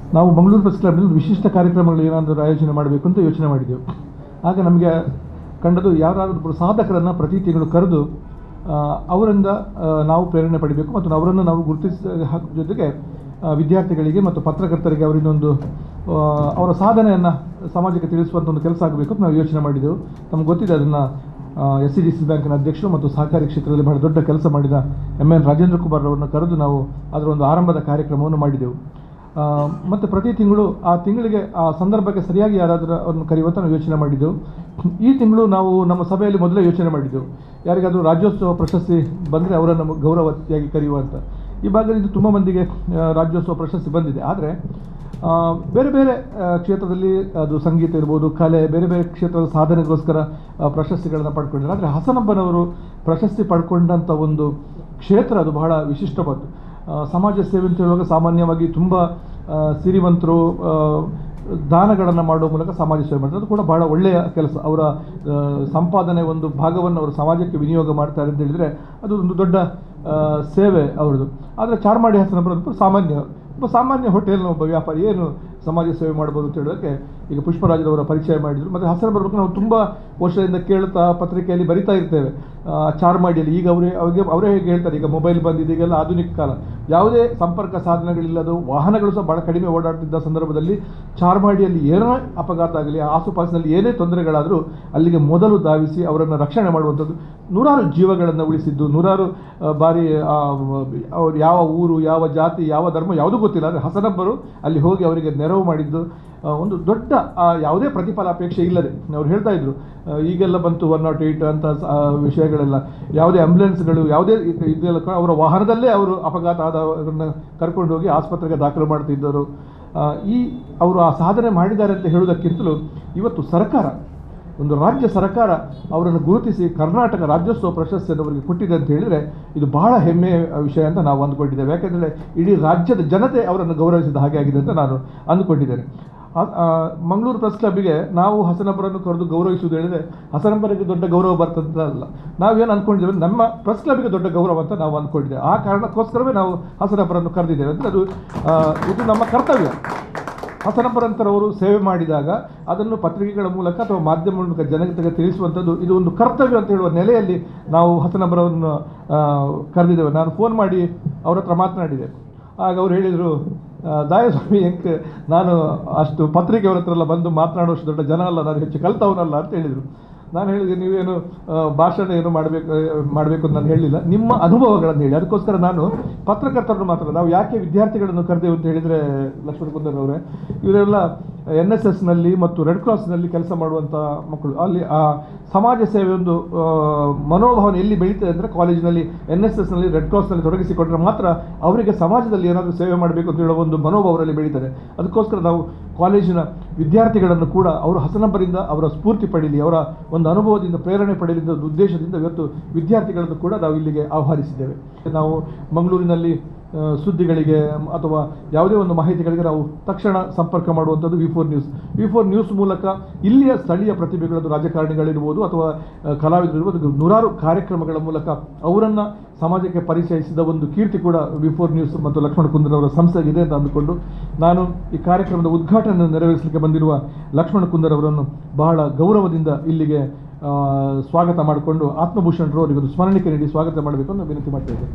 ನಾವು ಮಂಗಳೂರು ಪ್ರೆಸ್ ಕ್ಲಬ್ನಲ್ಲಿ ವಿಶಿಷ್ಟ ಕಾರ್ಯಕ್ರಮಗಳು ಏನಾದರೂ ಆಯೋಜನೆ ಮಾಡಬೇಕು ಅಂತ ಯೋಚನೆ ಮಾಡಿದ್ದೆವು ಆಗ ನಮಗೆ ಕಂಡದು ಯಾರಾದರೂ ಸಾಧಕರನ್ನು ಪ್ರತಿ ತಿಂಗಳು ಕರೆದು ಆ, ಅವರಿಂದ ಆ, ನಾವು ಪ್ರೇರಣೆ ಪಡಿಬೇಕು ಮತ್ತು ಅವರನ್ನು ನಾವು ಗುರುತಿಸ ಹಾಕ್ ಜೊತೆಗೆ ಆ, ವಿದ್ಯಾರ್ಥಿಗಳಿಗೆ ಮತ್ತು ಪತ್ರಕರ್ತರಿಗೆ ಅವರಿಂದೊಂದು ಆ, ಅವರ ಸಾಧನೆಯನ್ನು ಸಮಾಜಕ್ಕೆ ತಿಳಿಸುವಂಥ ಒಂದು ಕೆಲಸ ಆಗಬೇಕು ಅಂತ ನಾವು ಯೋಚನೆ ಮಾಡಿದೆವು ನಮ್ಗೆ ಗೊತ್ತಿದೆ ಅದನ್ನು ಎಸ್ ಸಿ ಡಿ ಸಿ ಬ್ಯಾಂಕಿನ ಅಧ್ಯಕ್ಷರು ಮತ್ತು ಸಹಕಾರಿ ಕ್ಷೇತ್ರದಲ್ಲಿ ಬಹಳ ದೊಡ್ಡ ಕೆಲಸ ಮಾಡಿದ ಎಮ್ ಎನ್ ರಾಜೇಂದ್ರ ಕುಮಾರ್ ಅವರನ್ನು ಕರೆದು ನಾವು ಅದರ ಒಂದು ಆರಂಭದ ಕಾರ್ಯಕ್ರಮವನ್ನು ಮಾಡಿದೆವು ಆ, ಮತ್ತು ಪ್ರತಿ ತಿಂಗಳು ಆ ತಿಂಗಳಿಗೆ ಆ ಸಂದರ್ಭಕ್ಕೆ ಸರಿಯಾಗಿ ಯಾರಾದರೂ ಅವ್ರನ್ನ ಕರೆಯುವಂತ ನಾವು ಯೋಚನೆ ಮಾಡಿದ್ದೆವು ಈ ತಿಂಗಳು ನಾವು ನಮ್ಮ ಸಭೆಯಲ್ಲಿ ಮೊದಲೇ ಯೋಚನೆ ಮಾಡಿದ್ದೆವು ಯಾರಿಗಾದರೂ ರಾಜ್ಯೋತ್ಸವ ಪ್ರಶಸ್ತಿ ಬಂದರೆ ಅವರನ್ನು ಗೌರವತಿಯಾಗಿ ಕರೆಯುವಂತ ಈ ಭಾಗದಲ್ಲಿ ಇದು ತುಂಬ ಮಂದಿಗೆ ಆ, ರಾಜ್ಯೋತ್ಸವ ಪ್ರಶಸ್ತಿ ಬಂದಿದೆ ಆದರೆ ಆ, ಬೇರೆ ಬೇರೆ ಆ, ಕ್ಷೇತ್ರದಲ್ಲಿ ಅದು ಸಂಗೀತ ಇರ್ಬೋದು ಕಲೆ ಬೇರೆ ಬೇರೆ ಕ್ಷೇತ್ರದ ಸಾಧನೆಗೋಸ್ಕರ ಆ, ಪ್ರಶಸ್ತಿಗಳನ್ನು ಪಡ್ಕೊಂಡಿದ್ದಾರೆ ಆದರೆ ಹಸನಬ್ಬನವರು ಪ್ರಶಸ್ತಿ ಪಡ್ಕೊಂಡಂಥ ಒಂದು ಕ್ಷೇತ್ರ ಅದು ಬಹಳ ವಿಶಿಷ್ಟವಾದ್ದು ಆ, ಸಮಾಜ ಸೇವೆ ಅಂತ ಹೇಳುವಾಗ ಸಾಮಾನ್ಯವಾಗಿ ತುಂಬ ಆ, ಸಿರಿವಂತರು ಆ, ದಾನಗಳನ್ನು ಮಾಡುವ ಮೂಲಕ ಸಮಾಜ ಸೇವೆ ಮಾಡ್ತಾರೆ ಅದು ಕೂಡ ಬಹಳ ಒಳ್ಳೆಯ ಕೆಲಸ ಅವರ ಆ, ಸಂಪಾದನೆ ಒಂದು ಭಾಗವನ್ನು ಅವರು ಸಮಾಜಕ್ಕೆ ವಿನಿಯೋಗ ಮಾಡ್ತಾರೆ ಅಂತ ಹೇಳಿದರೆ ಅದು ಒಂದು ದೊಡ್ಡ ಆ, ಸೇವೆ ಅವರದು ಆದರೆ ಚಾರ್ಮಾಡಿ ಹಸನಬ್ಬರ ಸಾಮಾನ್ಯ ಒಬ್ಬ ಸಾಮಾನ್ಯ ಹೋಟೆಲ್ನ ಒಬ್ಬ ವ್ಯಾಪಾರಿ ಏನು ಸಮಾಜ ಸೇವೆ ಮಾಡ್ಬೋದು ಅಂತ ಹೇಳೋದಕ್ಕೆ ಈಗ ಪುಷ್ಪರಾಜರವರ ಪರಿಚಯ ಮಾಡಿದರು ಮತ್ತು ಹಸನ ಬರಬೇಕು ನಾವು ತುಂಬ ವರ್ಷದಿಂದ ಕೇಳ್ತಾ ಪತ್ರಿಕೆಯಲ್ಲಿ ಬರಿತಾ ಇರ್ತೇವೆ ಆ, ಚಾರ್ಮಾಡಿಯಲ್ಲಿ ಈಗ ಅವರೇ ಅವರಿಗೆ ಅವರೇ ಹೇಗೆ ಹೇಳ್ತಾರೆ ಈಗ ಮೊಬೈಲ್ ಬಂದಿದೆ ಈಗೆಲ್ಲ ಆಧುನಿಕ ಕಾಲ ಯಾವುದೇ ಸಂಪರ್ಕ ಸಾಧನಗಳಿಲ್ಲದು ವಾಹನಗಳು ಸಹ ಭಾಳ ಕಡಿಮೆ ಓಡಾಡ್ತಿದ್ದ ಸಂದರ್ಭದಲ್ಲಿ ಚಾರ್ಮಾಡಿಯಲ್ಲಿ ಏನೇ ಅಪಘಾತ ಆಗಲಿ ಆಸುಪಾಸಿನಲ್ಲಿ ಏನೇ ತೊಂದರೆಗಳಾದರೂ ಅಲ್ಲಿಗೆ ಮೊದಲು ಧಾವಿಸಿ ಅವರನ್ನು ರಕ್ಷಣೆ ಮಾಡುವಂಥದ್ದು ನೂರಾರು ಜೀವಗಳನ್ನು ಉಳಿಸಿದ್ದು ನೂರಾರು ಆ, ಬಾರಿ ಆ, ಅವ್ರು ಯಾವ ಊರು ಯಾವ ಜಾತಿ ಯಾವ ಧರ್ಮ ಯಾವುದೂ ಗೊತ್ತಿಲ್ಲ ಆದರೆ ಹಸನಬ್ಬರು ಅಲ್ಲಿ ಹೋಗಿ ಅವರಿಗೆ ನೆರವು ಮಾಡಿದ್ದು ಆ, ಒಂದು ದೊಡ್ಡ ಆ, ಯಾವುದೇ ಪ್ರತಿಫಲ ಅಪೇಕ್ಷೆ ಇಲ್ಲದೆ ಅವ್ರು ಹೇಳ್ತಾ ಇದ್ರು ಆ, ಈಗೆಲ್ಲ ಬಂತು ಒನ್ ನಾಟ್ ಏಯ್ಟ್ ಅಂತ ಆ, ವಿಷಯಗಳೆಲ್ಲ ಯಾವುದೇ ಆಂಬ್ಯುಲೆನ್ಸ್ಗಳು ಯಾವುದೇ ಇದ್- ಇದೆಲ್ಲ ಕ- ಅವರ ವಾಹನದಲ್ಲೇ ಅವರು ಅಪಘಾತ ಆದವರನ್ನು ಕರ್ಕೊಂಡು ಹೋಗಿ ಆಸ್ಪತ್ರೆಗೆ ದಾಖಲು ಮಾಡ್ತಿದ್ದರು ಆ, ಈ ಅವರು ಆ ಸಾಧನೆ ಮಾಡಿದ್ದಾರೆ ಅಂತ ಹೇಳುವುದಕ್ಕಿಂತಲೂ ಇವತ್ತು ಸರ್ಕಾರ ಒಂದು ರಾಜ್ಯ ಸರ್ಕಾರ ಅವರನ್ನು ಗುರುತಿಸಿ ಕರ್ನಾಟಕ ರಾಜ್ಯೋತ್ಸವ ಪ್ರಶಸ್ತಿಯನ್ನು ಅವರಿಗೆ ಕೊಟ್ಟಿದೆ ಅಂತ ಹೇಳಿದರೆ ಇದು ಬಹಳ ಹೆಮ್ಮೆಯ ವಿಷಯ ಅಂತ ನಾವು ಅಂದ್ಕೊಂಡಿದ್ದೇವೆ ಯಾಕೆಂದರೆ ಇಡೀ ರಾಜ್ಯದ ಜನತೆ ಅವರನ್ನು ಗೌರವಿಸಿದ ಹಾಗೆ ಆಗಿದೆ ಅಂತ ನಾನು ಅಂದುಕೊಂಡಿದ್ದೇನೆ ಆ- ಆ, ಮಂಗಳೂರು ಪ್ರೆಸ್ ಕ್ಲಬ್ಬಿಗೆ ನಾವು ಹಸನಬ್ಬರನ್ನು ಕರೆದು ಗೌರವಿಸುವುದು ಹೇಳಿದರೆ ಹಸನಬ್ಬರಿಗೆ ದೊಡ್ಡ ಗೌರವ ಬರ್ತಂತ ಅಲ್ಲ ನಾವೇನು ಅಂದ್ಕೊಂಡಿದ್ದೇವೆ ನಮ್ಮ ಪ್ರೆಸ್ ಕ್ಲಬ್ಬಿಗೆ ದೊಡ್ಡ ಗೌರವ ಅಂತ ನಾವು ಅಂದ್ಕೊಂಡಿದ್ದೇವೆ ಆ ಕಾರಣಕ್ಕೋಸ್ಕರವೇ ನಾವು ಹಸನಬ್ಬರನ್ನು ಕರೆದಿದ್ದೇವೆ ಅಂದರೆ ಅದು ಆ, ಇದು ನಮ್ಮ ಕರ್ತವ್ಯ ಹಸನಬ್ಬರಂತರವರು ಸೇವೆ ಮಾಡಿದಾಗ ಅದನ್ನು ಪತ್ರಿಕೆಗಳ ಮೂಲಕ ಅಥವಾ ಮಾಧ್ಯಮ ಮೂಲಕ ಜನತೆಗೆ ತಿಳಿಸುವಂಥದ್ದು ಇದು ಒಂದು ಕರ್ತವ್ಯ ಅಂತ ಹೇಳುವ ನೆಲೆಯಲ್ಲಿ ನಾವು ಹಸನಬ್ಬರವನ್ನು ಆ, ಕರೆದಿದ್ದೇವೆ ನಾನು ಫೋನ್ ಮಾಡಿ ಅವ್ರ ಹತ್ರ ಮಾತನಾಡಿದೆ ಆಗ ಅವ್ರು ಹೇಳಿದರು ದಾಯಸ್ವಾಮಿ ಎಂಕ್ ನಾನು ಅಷ್ಟು ಪತ್ರಿಕೆಯವರ ಹತ್ರ ಎಲ್ಲ ಬಂದು ಮಾತನಾಡುವಷ್ಟು ದೊಡ್ಡ ಜನ ಅಲ್ಲ ನಾನು ಹೆಚ್ಚು ಕಲ್ತವನಲ್ಲ ಅಂತ ಹೇಳಿದರು ನಾನು ಹೇಳಿದೆ ನೀವೇನು ಆ, ಭಾಷಣ ಏನು ಮಾಡಬೇಕು ಮಾಡಬೇಕು ಅಂತ ನಾನು ಹೇಳಿಲ್ಲ ನಿಮ್ಮ ಅನುಭವಗಳನ್ನು ಹೇಳಿ ಅದಕ್ಕೋಸ್ಕರ ನಾನು ಪತ್ರಕರ್ತರನ್ನು ಮಾತ್ರ ನಾವು ಯಾಕೆ ವಿದ್ಯಾರ್ಥಿಗಳನ್ನು ಕರೆದೆವು ಅಂತ ಹೇಳಿದರೆ ಲಕ್ಷ್ಮಣ ಕುಂದರ್ ಅವರೇ ಇವರೆಲ್ಲ ಎನ್ ಎಸ್ ಎಸ್ನಲ್ಲಿ ಮತ್ತು ರೆಡ್ ಕ್ರಾಸ್ನಲ್ಲಿ ಕೆಲಸ ಮಾಡುವಂಥ ಮಕ್ಕಳು ಅಲ್ಲಿ ಆ ಸಮಾಜ ಸೇವೆ ಒಂದು ಆ, ಮನೋಭಾವನೆ ಎಲ್ಲಿ ಬೆಳೀತದೆ ಅಂದರೆ ಕಾಲೇಜಿನಲ್ಲಿ ಎನ್ ಎಸ್ ಎಸ್ನಲ್ಲಿ ರೆಡ್ ಕ್ರಾಸ್ನಲ್ಲಿ ತೊಡಗಿಸಿಕೊಂಡ್ರೆ ಮಾತ್ರ ಅವರಿಗೆ ಸಮಾಜದಲ್ಲಿ ಏನಾದರೂ ಸೇವೆ ಮಾಡಬೇಕು ಅಂತ ಹೇಳೋ ಒಂದು ಮನೋಭಾವರಲ್ಲಿ ಬೆಳೀತಾರೆ ಅದಕ್ಕೋಸ್ಕರ ನಾವು ಕಾಲೇಜಿನ ವಿದ್ಯಾರ್ಥಿಗಳನ್ನು ಕೂಡ ಅವರು ಹಸನಬ್ಬರಿಂದ ಅವರ ಸ್ಫೂರ್ತಿ ಪಡೀಲಿ ಅವರ ಒಂದು ಅನುಭವದಿಂದ ಪ್ರೇರಣೆ ಪಡೆಯಲಿ ಅನ್ನೋ ಉದ್ದೇಶದಿಂದ ಇವತ್ತು ವಿದ್ಯಾರ್ಥಿಗಳನ್ನು ಕೂಡ ನಾವು ಇಲ್ಲಿಗೆ ಆಹ್ವಾನಿಸಿದ್ದೇವೆ ನಾವು ಮಂಗಳೂರಿನಲ್ಲಿ ಆ, ಸುದ್ದಿಗಳಿಗೆ ಮ್, ಅಥವಾ ಯಾವುದೇ ಒಂದು ಮಾಹಿತಿಗಳಿಗೆ ನಾವು ತಕ್ಷಣ ಸಂಪರ್ಕ ಮಾಡುವಂಥದ್ದು V four news V four news ಮೂಲಕ ಇಲ್ಲಿಯ ಸ್ಥಳೀಯ ಪ್ರತಿಭೆಗಳದ್ದು ರಾಜಕಾರಣಿಗಳಿರ್ಬೋದು ಅಥವಾ ಆ, ಕಲಾವಿದರಿರ್ಬೋದು ನೂರಾರು ಕಾರ್ಯಕ್ರಮಗಳ ಮೂಲಕ ಅವರನ್ನು ಸಮಾಜಕ್ಕೆ ಪರಿಚಯಿಸಿದ ಒಂದು ಕೀರ್ತಿ ಕೂಡ ವಿ ಫೋರ್ ನ್ಯೂಸ್ ಮತ್ತು ಲಕ್ಷ್ಮಣ ಕುಂದರ್ ಅವರ ಸಂಸ್ಥೆಗಿದೆ ಅಂತ ಅಂದುಕೊಂಡು ನಾನು ಈ ಕಾರ್ಯಕ್ರಮದ ಉದ್ಘಾಟನೆ ನೆರವೇರಿಸಲಿಕ್ಕೆ ಬಂದಿರುವ ಲಕ್ಷ್ಮಣ ಕುಂದರ್ ಅವರನ್ನು ಬಹಳ ಗೌರವದಿಂದ ಇಲ್ಲಿಗೆ ಆ, ಸ್ವಾಗತ ಮಾಡಿಕೊಂಡು ಆತ್ಮಭೂಷಣರು ಅವರಿಗೆ ಒಂದು ಸ್ಮರಣಿಕೆ ನೀಡಿ ಸ್ವಾಗತ ಮಾಡಬೇಕು ಅಂತ ವಿನಂತಿ ಮಾಡ್ತಾ ಇದ್ದೇನೆ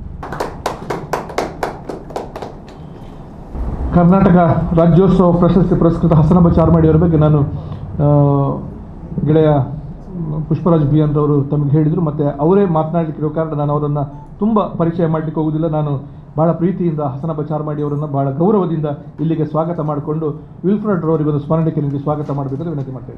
ಕರ್ನಾಟಕ ರಾಜ್ಯೋತ್ಸವ ಪ್ರಶಸ್ತಿ ಪುರಸ್ಕೃತ ಹಸನಬ್ಬ ಚಾರ್ಮಾಡಿ ಅವರ ಬಗ್ಗೆ ನಾನು ಆ, ಗೆಳೆಯ ಪುಷ್ಪರಾಜ್ ಬಿ ಅಂತವರು ತಮಗೆ ಹೇಳಿದರು ಮತ್ತು ಅವರೇ ಮಾತನಾಡಲಿಕ್ಕೆ ಇರೋ ಕಾರಣ ನಾನು ಅವರನ್ನು ತುಂಬ ಪರಿಚಯ ಮಾಡಲಿಕ್ಕೆ ಹೋಗುವುದಿಲ್ಲ ನಾನು ಭಾಳ ಪ್ರೀತಿಯಿಂದ ಹಸನಬ್ಬ ಚಾರ್ಮಾಡಿ ಅವರನ್ನು ಭಾಳ ಗೌರವದಿಂದ ಇಲ್ಲಿಗೆ ಸ್ವಾಗತ ಮಾಡಿಕೊಂಡು ವಿಲ್ಫ್ರೆಡ್ ರವರಿಗೆ ಒಂದು ಸ್ಮರಣೆಗೆ ನೀಡಿ ಸ್ವಾಗತ ಮಾಡಬೇಕು ಅಂತ ವಿನಂತಿ ಮಾಡ್ತೇನೆ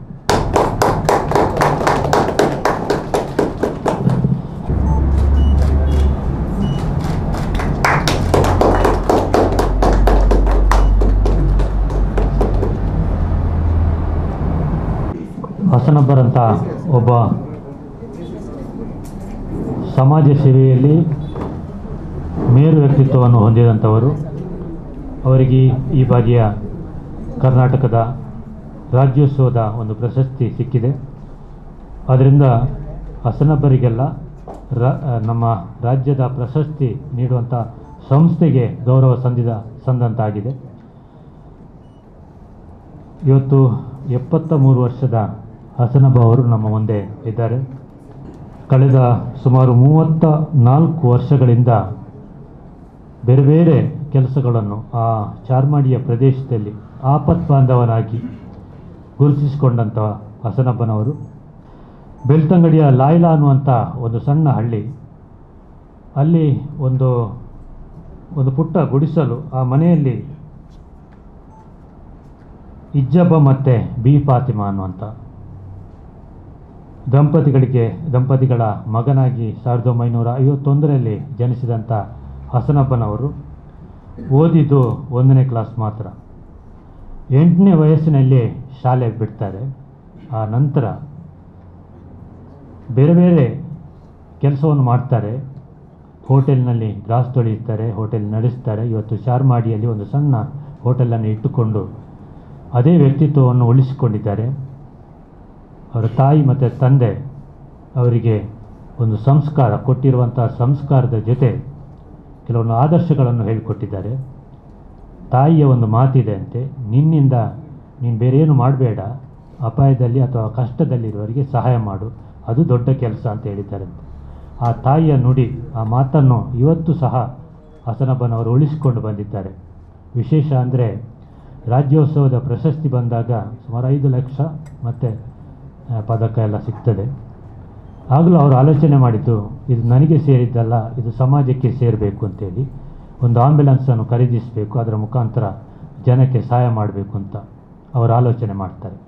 ಹಸನಬ್ಬರಂಥ ಒಬ್ಬ ಸಮಾಜ ಸೇವೆಯಲ್ಲಿ ಮೇರು ವ್ಯಕ್ತಿತ್ವವನ್ನು ಹೊಂದಿದಂಥವರು ಅವರಿಗೆ ಈ ಬಾರಿಯ ಕರ್ನಾಟಕದ ರಾಜ್ಯೋತ್ಸವದ ಒಂದು ಪ್ರಶಸ್ತಿ ಸಿಕ್ಕಿದೆ ಅದರಿಂದ ಹಸನಬ್ಬರಿಗೆಲ್ಲ ರ ನಮ್ಮ ರಾಜ್ಯದ ಪ್ರಶಸ್ತಿ ನೀಡುವಂಥ ಸಂಸ್ಥೆಗೆ ಗೌರವ ಸಂದಿದ ಸಂದಂತಾಗಿದೆ ಇವತ್ತು ಎಪ್ಪತ್ತ ಮೂರು ವರ್ಷದ ಹಸನಬ ಅವರು ನಮ್ಮ ಮುಂದೆ ಇದ್ದಾರೆ ಕಳೆದ ಸುಮಾರು ಮೂವತ್ತ ನಾಲ್ಕು ವರ್ಷಗಳಿಂದ ಬೇರೆ ಬೇರೆ ಕೆಲಸಗಳನ್ನು ಆ ಚಾರ್ಮಾಡಿಯ ಪ್ರದೇಶದಲ್ಲಿ ಆಪತ್ ಬಾಂಧವನಾಗಿ ಗುರುತಿಸಿಕೊಂಡಂಥ ಹಸನಬ್ಬನವರು ಬೆಳ್ತಂಗಡಿಯ ಲಾಯ್ಲಾ ಅನ್ನುವಂಥ ಒಂದು ಸಣ್ಣ ಹಳ್ಳಿ ಅಲ್ಲಿ ಒಂದು ಒಂದು ಪುಟ್ಟ ಗುಡಿಸಲು ಆ ಮನೆಯಲ್ಲಿ ಇಜ್ಜಬ್ಬ ಮತ್ತು ಬಿ ಫಾತಿಮಾ ಅನ್ನುವಂಥ ದಂಪತಿಗಳಿಗೆ ದಂಪತಿಗಳ ಮಗನಾಗಿ ಸಾವಿರದ ಒಂಬೈನೂರ ಐವತ್ತೊಂದರಲ್ಲಿ ಜನಿಸಿದಂಥ ಹಸನಪ್ಪನವರು ಓದಿದ್ದು ಒಂದನೇ ಕ್ಲಾಸ್ ಮಾತ್ರ ಎಂಟನೇ ವಯಸ್ಸಿನಲ್ಲಿ ಶಾಲೆಗೆ ಬಿಡ್ತಾರೆ ಆ ನಂತರ ಬೇರೆ ಬೇರೆ ಕೆಲಸವನ್ನು ಮಾಡ್ತಾರೆ ಹೋಟೆಲ್ನಲ್ಲಿ ಗ್ಲಾಸ್ ತೊಳೆಯುತ್ತಾರೆ ಹೋಟೆಲ್ ನಡೆಸ್ತಾರೆ ಇವತ್ತು ಚಾರ್ಮಾಡಿಯಲ್ಲಿ ಒಂದು ಸಣ್ಣ ಹೋಟೆಲನ್ನು ಇಟ್ಟುಕೊಂಡು ಅದೇ ವ್ಯಕ್ತಿತ್ವವನ್ನು ಉಳಿಸಿಕೊಂಡಿದ್ದಾರೆ ಅವರ ತಾಯಿ ಮತ್ತು ತಂದೆ ಅವರಿಗೆ ಒಂದು ಸಂಸ್ಕಾರ ಕೊಟ್ಟಿರುವಂಥ ಸಂಸ್ಕಾರದ ಜೊತೆ ಕೆಲವೊಂದು ಆದರ್ಶಗಳನ್ನು ಹೇಳಿಕೊಟ್ಟಿದ್ದಾರೆ ತಾಯಿಯ ಒಂದು ಮಾತಿದೆ ಅಂತೆ ನಿನ್ನಿಂದ ನೀನು ಬೇರೆ ಏನು ಮಾಡಬೇಡ ಅಪಾಯದಲ್ಲಿ ಅಥವಾ ಕಷ್ಟದಲ್ಲಿರುವವರಿಗೆ ಸಹಾಯ ಮಾಡು ಅದು ದೊಡ್ಡ ಕೆಲಸ ಅಂತ ಹೇಳಿದ್ದಾರಂತೆ ಆ ತಾಯಿಯ ನುಡಿ ಆ ಮಾತನ್ನು ಇವತ್ತು ಸಹ ಹಸನಬ್ಬನವರು ಉಳಿಸಿಕೊಂಡು ಬಂದಿದ್ದಾರೆ ವಿಶೇಷ ಅಂದರೆ ರಾಜ್ಯೋತ್ಸವದ ಪ್ರಶಸ್ತಿ ಬಂದಾಗ ಸುಮಾರು ಐದು ಲಕ್ಷ ಮತ್ತು ಪದಕ ಎಲ್ಲ ಸಿಗ್ತದೆ ಆಗಲೂ ಅವರು ಆಲೋಚನೆ ಮಾಡಿದ್ದು ಇದು ನನಗೆ ಸೇರಿದ್ದಲ್ಲ ಇದು ಸಮಾಜಕ್ಕೆ ಸೇರಬೇಕು ಅಂತೇಳಿ ಒಂದು ಆಂಬ್ಯುಲೆನ್ಸನ್ನು ಖರೀದಿಸಬೇಕು ಅದರ ಮುಖಾಂತರ ಜನಕ್ಕೆ ಸಹಾಯ ಮಾಡಬೇಕು ಅಂತ ಅವರು ಆಲೋಚನೆ ಮಾಡ್ತಾರೆ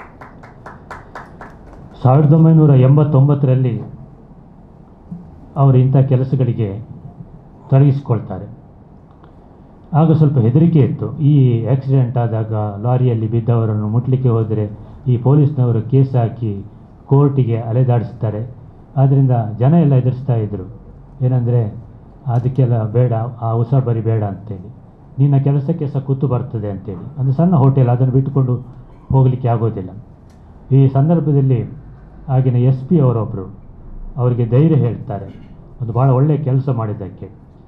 ಸಾವಿರದ ಒಂಬೈನೂರ ಎಂಬತ್ತೊಂಬತ್ತರಲ್ಲಿ ಅವರು ಇಂಥ ಕೆಲಸಗಳಿಗೆ ತೊಡಗಿಸಿಕೊಳ್ತಾರೆ ಆಗ ಸ್ವಲ್ಪ ಹೆದರಿಕೆ ಇತ್ತು ಈ ಆಕ್ಸಿಡೆಂಟ್ ಆದಾಗ ಲಾರಿಯಲ್ಲಿ ಬಿದ್ದವರನ್ನು ಮುಟ್ಲಿಕ್ಕೆ ಹೋದರೆ ಈ ಪೊಲೀಸ್ನವರು ಕೇಸ್ ಹಾಕಿ ಕೋರ್ಟಿಗೆ ಅಲೆದಾಡಿಸ್ತಾರೆ ಆದ್ದರಿಂದ ಜನ ಎಲ್ಲ ಎದುರಿಸ್ತಾ ಇದ್ದರು ಏನಂದರೆ ಅದಕ್ಕೆಲ್ಲ ಬೇಡ ಆ ಉಸಾಬರಿ ಬೇಡ ಅಂತೇಳಿ ನಿನ್ನ ಕೆಲಸಕ್ಕೆ ಸಹ ಕೂತು ಬರ್ತದೆ ಅಂತೇಳಿ ಒಂದು ಸಣ್ಣ ಹೋಟೆಲ್ ಅದನ್ನು ಬಿಟ್ಟುಕೊಂಡು ಹೋಗಲಿಕ್ಕೆ ಆಗೋದಿಲ್ಲ ಈ ಸಂದರ್ಭದಲ್ಲಿ ಆಗಿನ ಎಸ್ ಪಿ ಅವರೊಬ್ಬರು ಅವರಿಗೆ ಧೈರ್ಯ ಹೇಳ್ತಾರೆ ಒಂದು ಭಾಳ ಒಳ್ಳೆಯ ಕೆಲಸ ಮಾಡಿದ್ದಕ್ಕೆ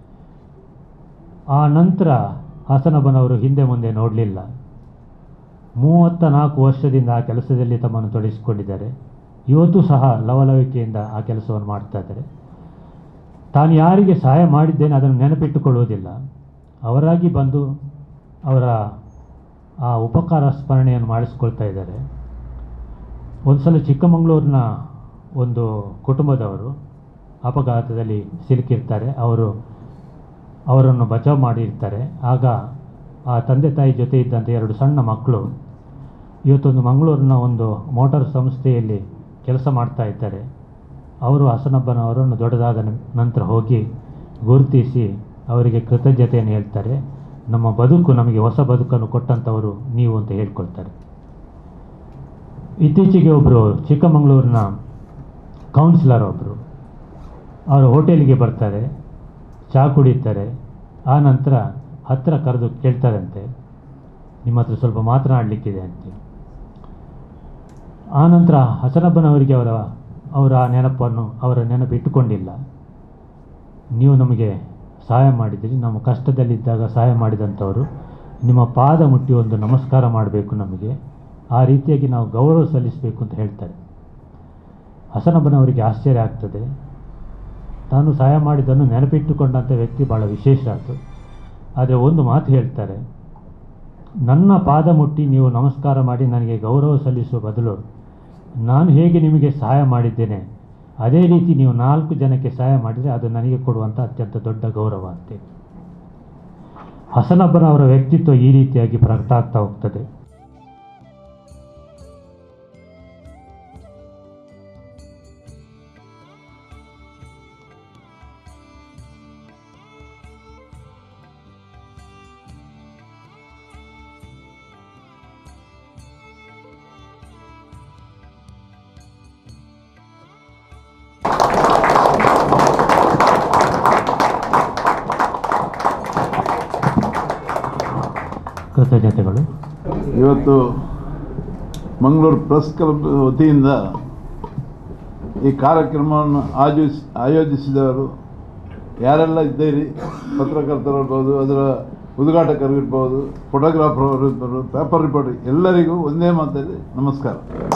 ಆ ನಂತರ ಹಾಸನಬ್ಬನವರು ಹಿಂದೆ ಮುಂದೆ ನೋಡಲಿಲ್ಲ ಮೂವತ್ತ ನಾಲ್ಕು ವರ್ಷದಿಂದ ಆ ಕೆಲಸದಲ್ಲಿ ತಮ್ಮನ್ನು ತೊಡಗಿಸಿಕೊಂಡಿದ್ದಾರೆ ಇವತ್ತು ಸಹ ಲವಲವಿಕೆಯಿಂದ ಆ ಕೆಲಸವನ್ನು ಮಾಡ್ತಾ ಇದ್ದಾರೆ ತಾನು ಯಾರಿಗೆ ಸಹಾಯ ಮಾಡಿದ್ದೇನೆ ಅದನ್ನು ನೆನಪಿಟ್ಟುಕೊಳ್ಳುವುದಿಲ್ಲ ಅವರಾಗಿ ಬಂದು ಅವರ ಆ ಉಪಕಾರ ಸ್ಮರಣೆಯನ್ನು ಮಾಡಿಸ್ಕೊಳ್ತಾ ಇದ್ದಾರೆ ಒಂದು ಸಲ ಚಿಕ್ಕಮಗಳೂರಿನ ಒಂದು ಕುಟುಂಬದವರು ಅಪಘಾತದಲ್ಲಿ ಸಿಲುಕಿರ್ತಾರೆ ಅವರು ಅವರನ್ನು ಬಚಾವ್ ಮಾಡಿರ್ತಾರೆ ಆಗ ಆ ತಂದೆ ತಾಯಿ ಜೊತೆ ಇದ್ದಂಥ ಎರಡು ಸಣ್ಣ ಮಕ್ಕಳು ಇವತ್ತೊಂದು ಮಂಗಳೂರಿನ ಒಂದು ಮೋಟಾರ್ ಸಂಸ್ಥೆಯಲ್ಲಿ ಕೆಲಸ ಮಾಡ್ತಾ ಇದ್ದಾರೆ ಅವರು ಹಸನಬ್ಬನವರನ್ನು ದೊಡ್ಡದಾದ ನ- ನಂತರ ಹೋಗಿ ಗುರುತಿಸಿ ಅವರಿಗೆ ಕೃತಜ್ಞತೆಯನ್ನು ಹೇಳ್ತಾರೆ ನಮ್ಮ ಬದುಕು ನಮಗೆ ಹೊಸ ಬದುಕನ್ನು ಕೊಟ್ಟಂಥವರು ನೀವು ಅಂತ ಹೇಳ್ಕೊಳ್ತಾರೆ ಇತ್ತೀಚೆಗೆ ಒಬ್ಬರು ಚಿಕ್ಕಮಗಳೂರಿನ ಕೌನ್ಸಿಲರ್ ಒಬ್ಬರು ಅವರು ಹೋಟೆಲಿಗೆ ಬರ್ತಾರೆ ಚಹಾ ಕುಡಿತಾರೆ ಆ ನಂತರ ಹತ್ತಿರ ಕರೆದು ಕೇಳ್ತಾರಂತೆ ನಿಮ್ಮ ಹತ್ರ ಸ್ವಲ್ಪ ಮಾತನಾಡಲಿಕ್ಕಿದೆ ಅಂತೇಳಿ ಆ ನಂತರ ಹಸನಬ್ಬನವರಿಗೆ ಅವರ ಅವರ ಆ ನೆನಪನ್ನು ಅವರ ನೆನಪು ಇಟ್ಟುಕೊಂಡಿಲ್ಲ ನೀವು ನಮಗೆ ಸಹಾಯ ಮಾಡಿದಿರಿ ನಮ್ಮ ಕಷ್ಟದಲ್ಲಿದ್ದಾಗ ಸಹಾಯ ಮಾಡಿದಂಥವರು ನಿಮ್ಮ ಪಾದ ಮುಟ್ಟಿ ಒಂದು ನಮಸ್ಕಾರ ಮಾಡಬೇಕು ನಮಗೆ ಆ ರೀತಿಯಾಗಿ ನಾವು ಗೌರವ ಸಲ್ಲಿಸಬೇಕು ಅಂತ ಹೇಳ್ತಾರೆ ಹಸನಬ್ಬನವರಿಗೆ ಆಶ್ಚರ್ಯ ಆಗ್ತದೆ ತಾನು ಸಹಾಯ ಮಾಡಿದ್ದನ್ನು ನೆನಪಿಟ್ಟುಕೊಂಡಂಥ ವ್ಯಕ್ತಿ ಭಾಳ ವಿಶೇಷ ಆಯಿತು ಆದರೆ ಒಂದು ಮಾತು ಹೇಳ್ತಾರೆ ನನ್ನ ಪಾದ ಮುಟ್ಟಿ ನೀವು ನಮಸ್ಕಾರ ಮಾಡಿ ನನಗೆ ಗೌರವ ಸಲ್ಲಿಸುವ ಬದಲು ನಾನು ಹೇಗೆ ನಿಮಗೆ ಸಹಾಯ ಮಾಡಿದ್ದೇನೆ ಅದೇ ರೀತಿ ನೀವು ನಾಲ್ಕು ಜನಕ್ಕೆ ಸಹಾಯ ಮಾಡಿದರೆ ಅದು ನನಗೆ ಕೊಡುವಂಥ ಅತ್ಯಂತ ದೊಡ್ಡ ಗೌರವ ಅಂತೆ ಹಸನಬ್ಬನವರ ವ್ಯಕ್ತಿತ್ವ ಈ ರೀತಿಯಾಗಿ ಪ್ರಕಟ ಆಗ್ತಾ ಹೋಗ್ತದೆ ಕೃತಜ್ಞತೆಗಳು ಇವತ್ತು ಮಂಗಳೂರು ಪ್ರೆಸ್ ಕ್ಲಬ್ ವತಿಯಿಂದ ಈ ಕಾರ್ಯಕ್ರಮವನ್ನು ಆಯೋಜಿಸ್ ಆಯೋಜಿಸಿದವರು ಯಾರೆಲ್ಲ ಇದ್ದೀರಿ ಪತ್ರಕರ್ತರಿರ್ಬೋದು ಅದರ ಉದ್ಘಾಟಕರು ಇರ್ಬೋದು ಫೋಟೋಗ್ರಾಫರ್ ಅವರು ಇರ್ಬೋದು ಪೇಪರ್ ರಿಪೋರ್ಟರ್ ಎಲ್ಲರಿಗೂ ಒಂದೇ ಮಾತಲ್ಲಿ ನಮಸ್ಕಾರ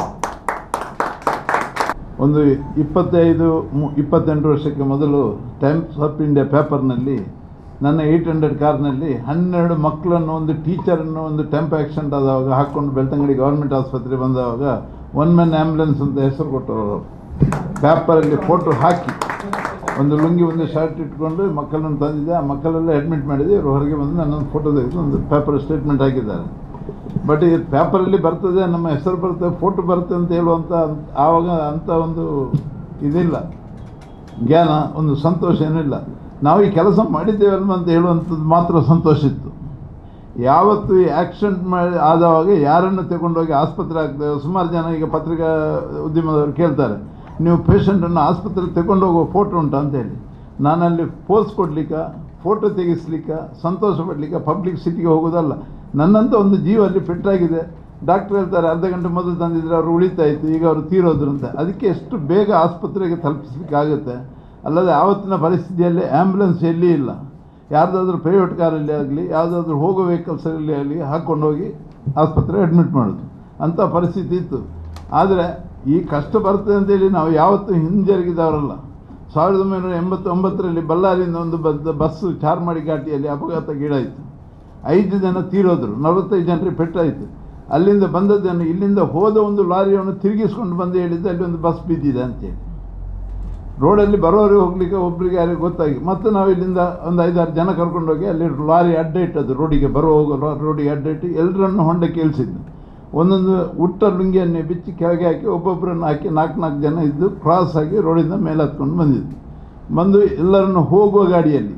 ಒಂದು ಇಪ್ಪತ್ತೈದು ಮು- ಇಪ್ಪತ್ತೆಂಟು ವರ್ಷಕ್ಕೆ ಮೊದಲು ಟೈಮ್ಸ್ ಆಫ್ ಇಂಡಿಯಾ ಪೇಪರ್ನಲ್ಲಿ ನನ್ನ ಏಯ್ಟ್ ಹಂಡ್ರೆಡ್ ಕಾರ್ನಲ್ಲಿ ಹನ್ನೆರಡು ಮಕ್ಕಳನ್ನು ಒಂದು ಟೀಚರನ್ನು ಒಂದು ಟೆಂಪ್ ಆಕ್ಸಿಡೆಂಟ್ ಆದವಾಗ ಹಾಕ್ಕೊಂಡು ಬೆಳ್ತಂಗಡಿ ಗೌರ್ಮೆಂಟ್ ಆಸ್ಪತ್ರೆ ಬಂದವಾಗ ಒನ್ ಮ್ಯಾನ್ ಆ್ಯಂಬುಲೆನ್ಸ್ ಅಂತ ಹೆಸರು ಕೊಟ್ಟವರು ಪೇಪರಲ್ಲಿ ಫೋಟೋ ಹಾಕಿ ಒಂದು ಲುಂಗಿ ಒಂದು ಶರ್ಟ್ ಇಟ್ಕೊಂಡು ಮಕ್ಕಳನ್ನು ತಂದಿದ್ದೆ ಆ ಮಕ್ಕಳೆಲ್ಲ ಅಡ್ಮಿಟ್ ಮಾಡಿದೆ ಇವರು ಹೊರಗೆ ಬಂದು ನನ್ನೊಂದು ಫೋಟೋ ತೆಗೆದು ಒಂದು ಪೇಪರ್ ಸ್ಟೇಟ್ಮೆಂಟ್ ಹಾಕಿದ್ದಾರೆ ಬಟ್ ಇದು ಪೇಪರಲ್ಲಿ ಬರ್ತದೆ ನಮ್ಮ ಹೆಸರು ಬರ್ತದೆ ಫೋಟೋ ಬರುತ್ತೆ ಅಂತ ಹೇಳುವಂಥ ಆವಾಗ ಅಂಥ ಒಂದು ಇದಿಲ್ಲ ಜ್ಞಾನ ಒಂದು ಸಂತೋಷ ಏನಿಲ್ಲ ನಾವು ಈ ಕೆಲಸ ಮಾಡಿದ್ದೇವಲ್ವ ಅಂತ ಹೇಳುವಂಥದ್ದು ಮಾತ್ರ ಸಂತೋಷ ಇತ್ತು ಯಾವತ್ತು ಈ ಆಕ್ಸಿಡೆಂಟ್ ಮಾಡಿ ಆದವಾಗ ಯಾರನ್ನು ತಗೊಂಡೋಗಿ ಆಸ್ಪತ್ರೆ ಆಗ್ತೇವೆ ಸುಮಾರು ಜನ ಈಗ ಪತ್ರಿಕಾ ಉದ್ಯಮದವರು ಕೇಳ್ತಾರೆ ನೀವು ಪೇಷಂಟನ್ನು ಆಸ್ಪತ್ರೆಗೆ ತಗೊಂಡು ಹೋಗೋ ಫೋಟೋ ಉಂಟಾ ಅಂತ ಹೇಳಿ ನಾನಲ್ಲಿ ಪೋಸ್ ಕೊಡ್ಲಿಕ್ಕೆ ಫೋಟೋ ತೆಗಿಸ್ಲಿಕ್ಕೆ ಸಂತೋಷ ಪಡ್ಲಿಕ್ಕೆ ಪಬ್ಲಿಕ್ ಸಿಟಿಗೆ ಹೋಗೋದಲ್ಲ ನನ್ನಂತ ಒಂದು ಜೀವ ಅಲ್ಲಿ ಫಿಟ್ಟಾಗಿದೆ ಡಾಕ್ಟರ್ ಹೇಳ್ತಾರೆ ಅರ್ಧ ಗಂಟೆ ಮೊದಲು ತಂದಿದ್ರೆ ಅವರು ಉಳಿತಾಯಿತು ಈಗ ಅವರು ತೀರೋದ್ರು ಅಂತ ಅದಕ್ಕೆ ಎಷ್ಟು ಬೇಗ ಆಸ್ಪತ್ರೆಗೆ ತಲುಪಿಸ್ಲಿಕ್ಕಾಗುತ್ತೆ ಅಲ್ಲದೆ ಆವತ್ತಿನ ಪರಿಸ್ಥಿತಿಯಲ್ಲಿ ಆ್ಯಂಬುಲೆನ್ಸ್ ಎಲ್ಲಿ ಇಲ್ಲ ಯಾರ್ದಾದ್ರೂ ಪ್ರೈವೇಟ್ ಕಾರಲ್ಲಿ ಆಗಲಿ ಯಾವುದಾದ್ರೂ ಹೋಗೋ ವೆಹಿಕಲ್ಸಲ್ಲಿ ಆಗಲಿ ಹಾಕ್ಕೊಂಡೋಗಿ ಆಸ್ಪತ್ರೆ ಅಡ್ಮಿಟ್ ಮಾಡೋದು ಅಂಥ ಪರಿಸ್ಥಿತಿ ಇತ್ತು ಆದರೆ ಈ ಕಷ್ಟ ಬರ್ತದೆ ಅಂತೇಳಿ ನಾವು ಯಾವತ್ತೂ ಹಿಂಜರಿಗಿದವರಲ್ಲ ಸಾವಿರದ ಒಂಬೈನೂರ ಎಂಬತ್ತೊಂಬತ್ತರಲ್ಲಿ ಬಳ್ಳಾರಿಯಿಂದ ಒಂದು ಬಸ್ ಬಸ್ಸು ಚಾರ್ಮಾಡಿ ಘಾಟಿಯಲ್ಲಿ ಅಪಘಾತಗೀಡಾಯಿತು ಐದು ಜನ ತೀರೋದ್ರು ನಲವತ್ತೈದು ಜನರಿಗೆ ಪೆಟ್ಟಾಯಿತು ಅಲ್ಲಿಂದ ಬಂದದ್ದನ್ನು ಇಲ್ಲಿಂದ ಹೋದ ಒಂದು ಲಾರಿಯನ್ನು ತಿರುಗಿಸ್ಕೊಂಡು ಬಂದು ಹೇಳಿದ್ದು ಅಲ್ಲಿ ಒಂದು ಬಸ್ ಬಿದ್ದಿದೆ ಅಂತೇಳಿ ರೋಡಲ್ಲಿ ಬರೋರಿಗೆ ಹೋಗ್ಲಿಕ್ಕೆ ಒಬ್ರಿಗೆ ಯಾರಿಗೆ ಗೊತ್ತಾಗಿ ಮತ್ತೆ ನಾವು ಇಲ್ಲಿಂದ ಒಂದು ಐದಾರು ಜನ ಕರ್ಕೊಂಡೋಗಿ ಅಲ್ಲಿ ಲಾರಿ ಅಡ್ಡ ಇಟ್ಟದ್ದು ರೋಡಿಗೆ ಬರೋ ಹೋಗೋ ರೋ- ರೋಡಿಗೆ ಅಡ್ಡ ಇಟ್ಟು ಎಲ್ಲರನ್ನು ಹೊಂಡಕ್ಕೆ ಇಳಿಸಿದ್ದು ಒಂದೊಂದು ಉಟ್ಟ ಲುಂಗಿಯನ್ನೇ ಬಿಚ್ಚಿ ಕೆಳಗೆ ಹಾಕಿ ಒಬ್ಬೊಬ್ಬರನ್ನು ಹಾಕಿ ನಾಲ್ಕು ನಾಲ್ಕು ಜನ ಇದ್ದು ಕ್ರಾಸ್ ಆಗಿ ರೋಡಿಂದ ಮೇಲೆ ಹತ್ಕೊಂಡು ಬಂದಿದ್ದು ಬಂದು ಎಲ್ಲರನ್ನು ಹೋಗುವ ಗಾಡಿಯಲ್ಲಿ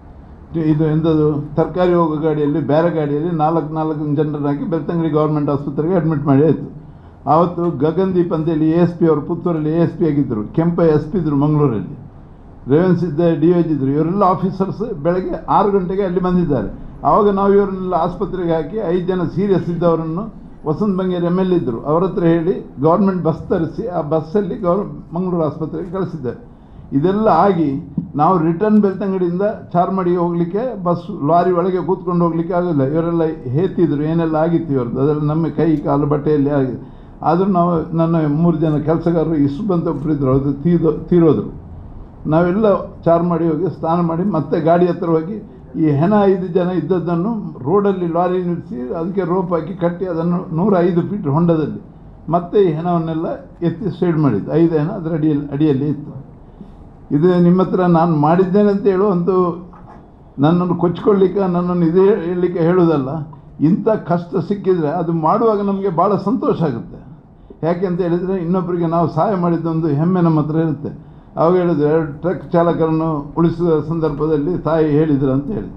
ಇದು ಎಂಥದ್ದು ತರಕಾರಿ ಹೋಗೋ ಗಾಡಿಯಲ್ಲಿ ಬೇರೆ ಗಾಡಿಯಲ್ಲಿ ನಾಲ್ಕು ನಾಲ್ಕು ಜನರನ್ನು ಹಾಕಿ ಬೆಳ್ತಂಗಡಿ ಗೌರ್ಮೆಂಟ್ ಆಸ್ಪತ್ರೆಗೆ ಅಡ್ಮಿಟ್ ಮಾಡಿ ಆಯಿತು ಆವತ್ತು ಗಗನ್ದೀಪ್ ಅಂತೇಳಿ ಎ ಎಸ್ ಪಿ ಅವರು ಪುತ್ತೂರಲ್ಲಿ ಎ ಎಸ್ ಪಿ ಆಗಿದ್ದರು ಕೆಂಪ ಎಸ್ ಪಿ ಇದ್ದರು ಮಂಗಳೂರಲ್ಲಿ ರೇವನ್ಸ್ ಇದ್ದ ಡಿ ಎಚ್ ಇದ್ದರು ಇವರೆಲ್ಲ ಆಫೀಸರ್ಸ್ ಬೆಳಗ್ಗೆ ಆರು ಗಂಟೆಗೆ ಅಲ್ಲಿ ಬಂದಿದ್ದಾರೆ ಆವಾಗ ನಾವು ಇವರನ್ನೆಲ್ಲ ಆಸ್ಪತ್ರೆಗೆ ಹಾಕಿ ಐದು ಜನ ಸೀರಿಯಸ್ ಇದ್ದವರನ್ನು ವಸಂತ ಬಂಗೇರಿ ಎಮ್ ಎಲ್ ಇದ್ದರು ಅವ್ರ ಹತ್ರ ಹೇಳಿ ಗೌರ್ಮೆಂಟ್ ಬಸ್ ತರಿಸಿ ಆ ಬಸ್ಸಲ್ಲಿ ಗೌರ್ ಮಂಗಳೂರು ಆಸ್ಪತ್ರೆಗೆ ಕಳಿಸಿದ್ದಾರೆ ಇದೆಲ್ಲ ಆಗಿ ನಾವು ರಿಟರ್ನ್ ಬೆಳ್ತಂಗಡಿಯಿಂದ ಚಾರ್ಮಡಿಗೆ ಹೋಗಲಿಕ್ಕೆ ಬಸ್ ಲಾರಿ ಒಳಗೆ ಕೂತ್ಕೊಂಡು ಹೋಗ್ಲಿಕ್ಕೆ ಆಗೋಲ್ಲ ಇವರೆಲ್ಲ ಹೇತಿದ್ರು ಏನೆಲ್ಲ ಆಗಿತ್ತು ಇವ್ರದ್ದು ಅದೆಲ್ಲ ನಮ್ಮ ಕೈ ಕಾಲು ಬಟ್ಟೆಯಲ್ಲಿ ಆಗಿದೆ ಆದರೂ ನಾವು ನನ್ನ ಮೂರು ಜನ ಕೆಲಸಗಾರರು ಇಷ್ಟು ಬಂತ ಒಬ್ಬರು ಇದ್ರು ಅದು ತೀದೋ ತೀರೋದ್ರು ನಾವೆಲ್ಲ ಚಾರ್ಮಾಡಿ ಹೋಗಿ ಸ್ನಾನ ಮಾಡಿ ಮತ್ತೆ ಗಾಡಿ ಹತ್ರ ಹೋಗಿ ಈ ಹೆಣ ಐದು ಜನ ಇದ್ದದ್ದನ್ನು ರೋಡಲ್ಲಿ ಲಾರಿ ನಿಲ್ಲಿಸಿ ಅದಕ್ಕೆ ರೋಪ್ ಹಾಕಿ ಕಟ್ಟಿ ಅದನ್ನು ನೂರ ಐದು ಫೀಟ್ ಹೊಂಡದಲ್ಲಿ ಮತ್ತೆ ಈ ಹೆಣವನ್ನೆಲ್ಲ ಎತ್ತಿ ಸೈಡ್ ಮಾಡಿದ್ದು ಐದು ಹೆಣ ಅದರ ಅಡಿಯಲ್ಲಿ ಅಡಿಯಲ್ಲಿ ಇತ್ತು ಇದು ನಿಮ್ಮ ಹತ್ರ ನಾನು ಮಾಡಿದ್ದೇನೆ ಅಂತ ಹೇಳು ಒಂದು ನನ್ನನ್ನು ಕೊಚ್ಕೊಳ್ಳಿಕ್ಕೆ ನನ್ನನ್ನು ಇದೇ ಹೇಳಲಿಕ್ಕೆ ಹೇಳೋದಲ್ಲ ಇಂಥ ಕಷ್ಟ ಸಿಕ್ಕಿದರೆ ಅದು ಮಾಡುವಾಗ ನಮಗೆ ಭಾಳ ಸಂತೋಷ ಆಗುತ್ತೆ ಯಾಕೆ ಅಂತ ಹೇಳಿದರೆ ಇನ್ನೊಬ್ಬರಿಗೆ ನಾವು ಸಹಾಯ ಮಾಡಿದ್ದೊಂದು ಹೆಮ್ಮೆ ನಮ್ಮ ಹತ್ರ ಇರುತ್ತೆ ಅವಾಗ ಹೇಳಿದ್ರು ಎರಡು ಟ್ರಕ್ ಚಾಲಕರನ್ನು ಉಳಿಸಿದ ಸಂದರ್ಭದಲ್ಲಿ ತಾಯಿ ಹೇಳಿದ್ರು ಅಂತ ಹೇಳಿ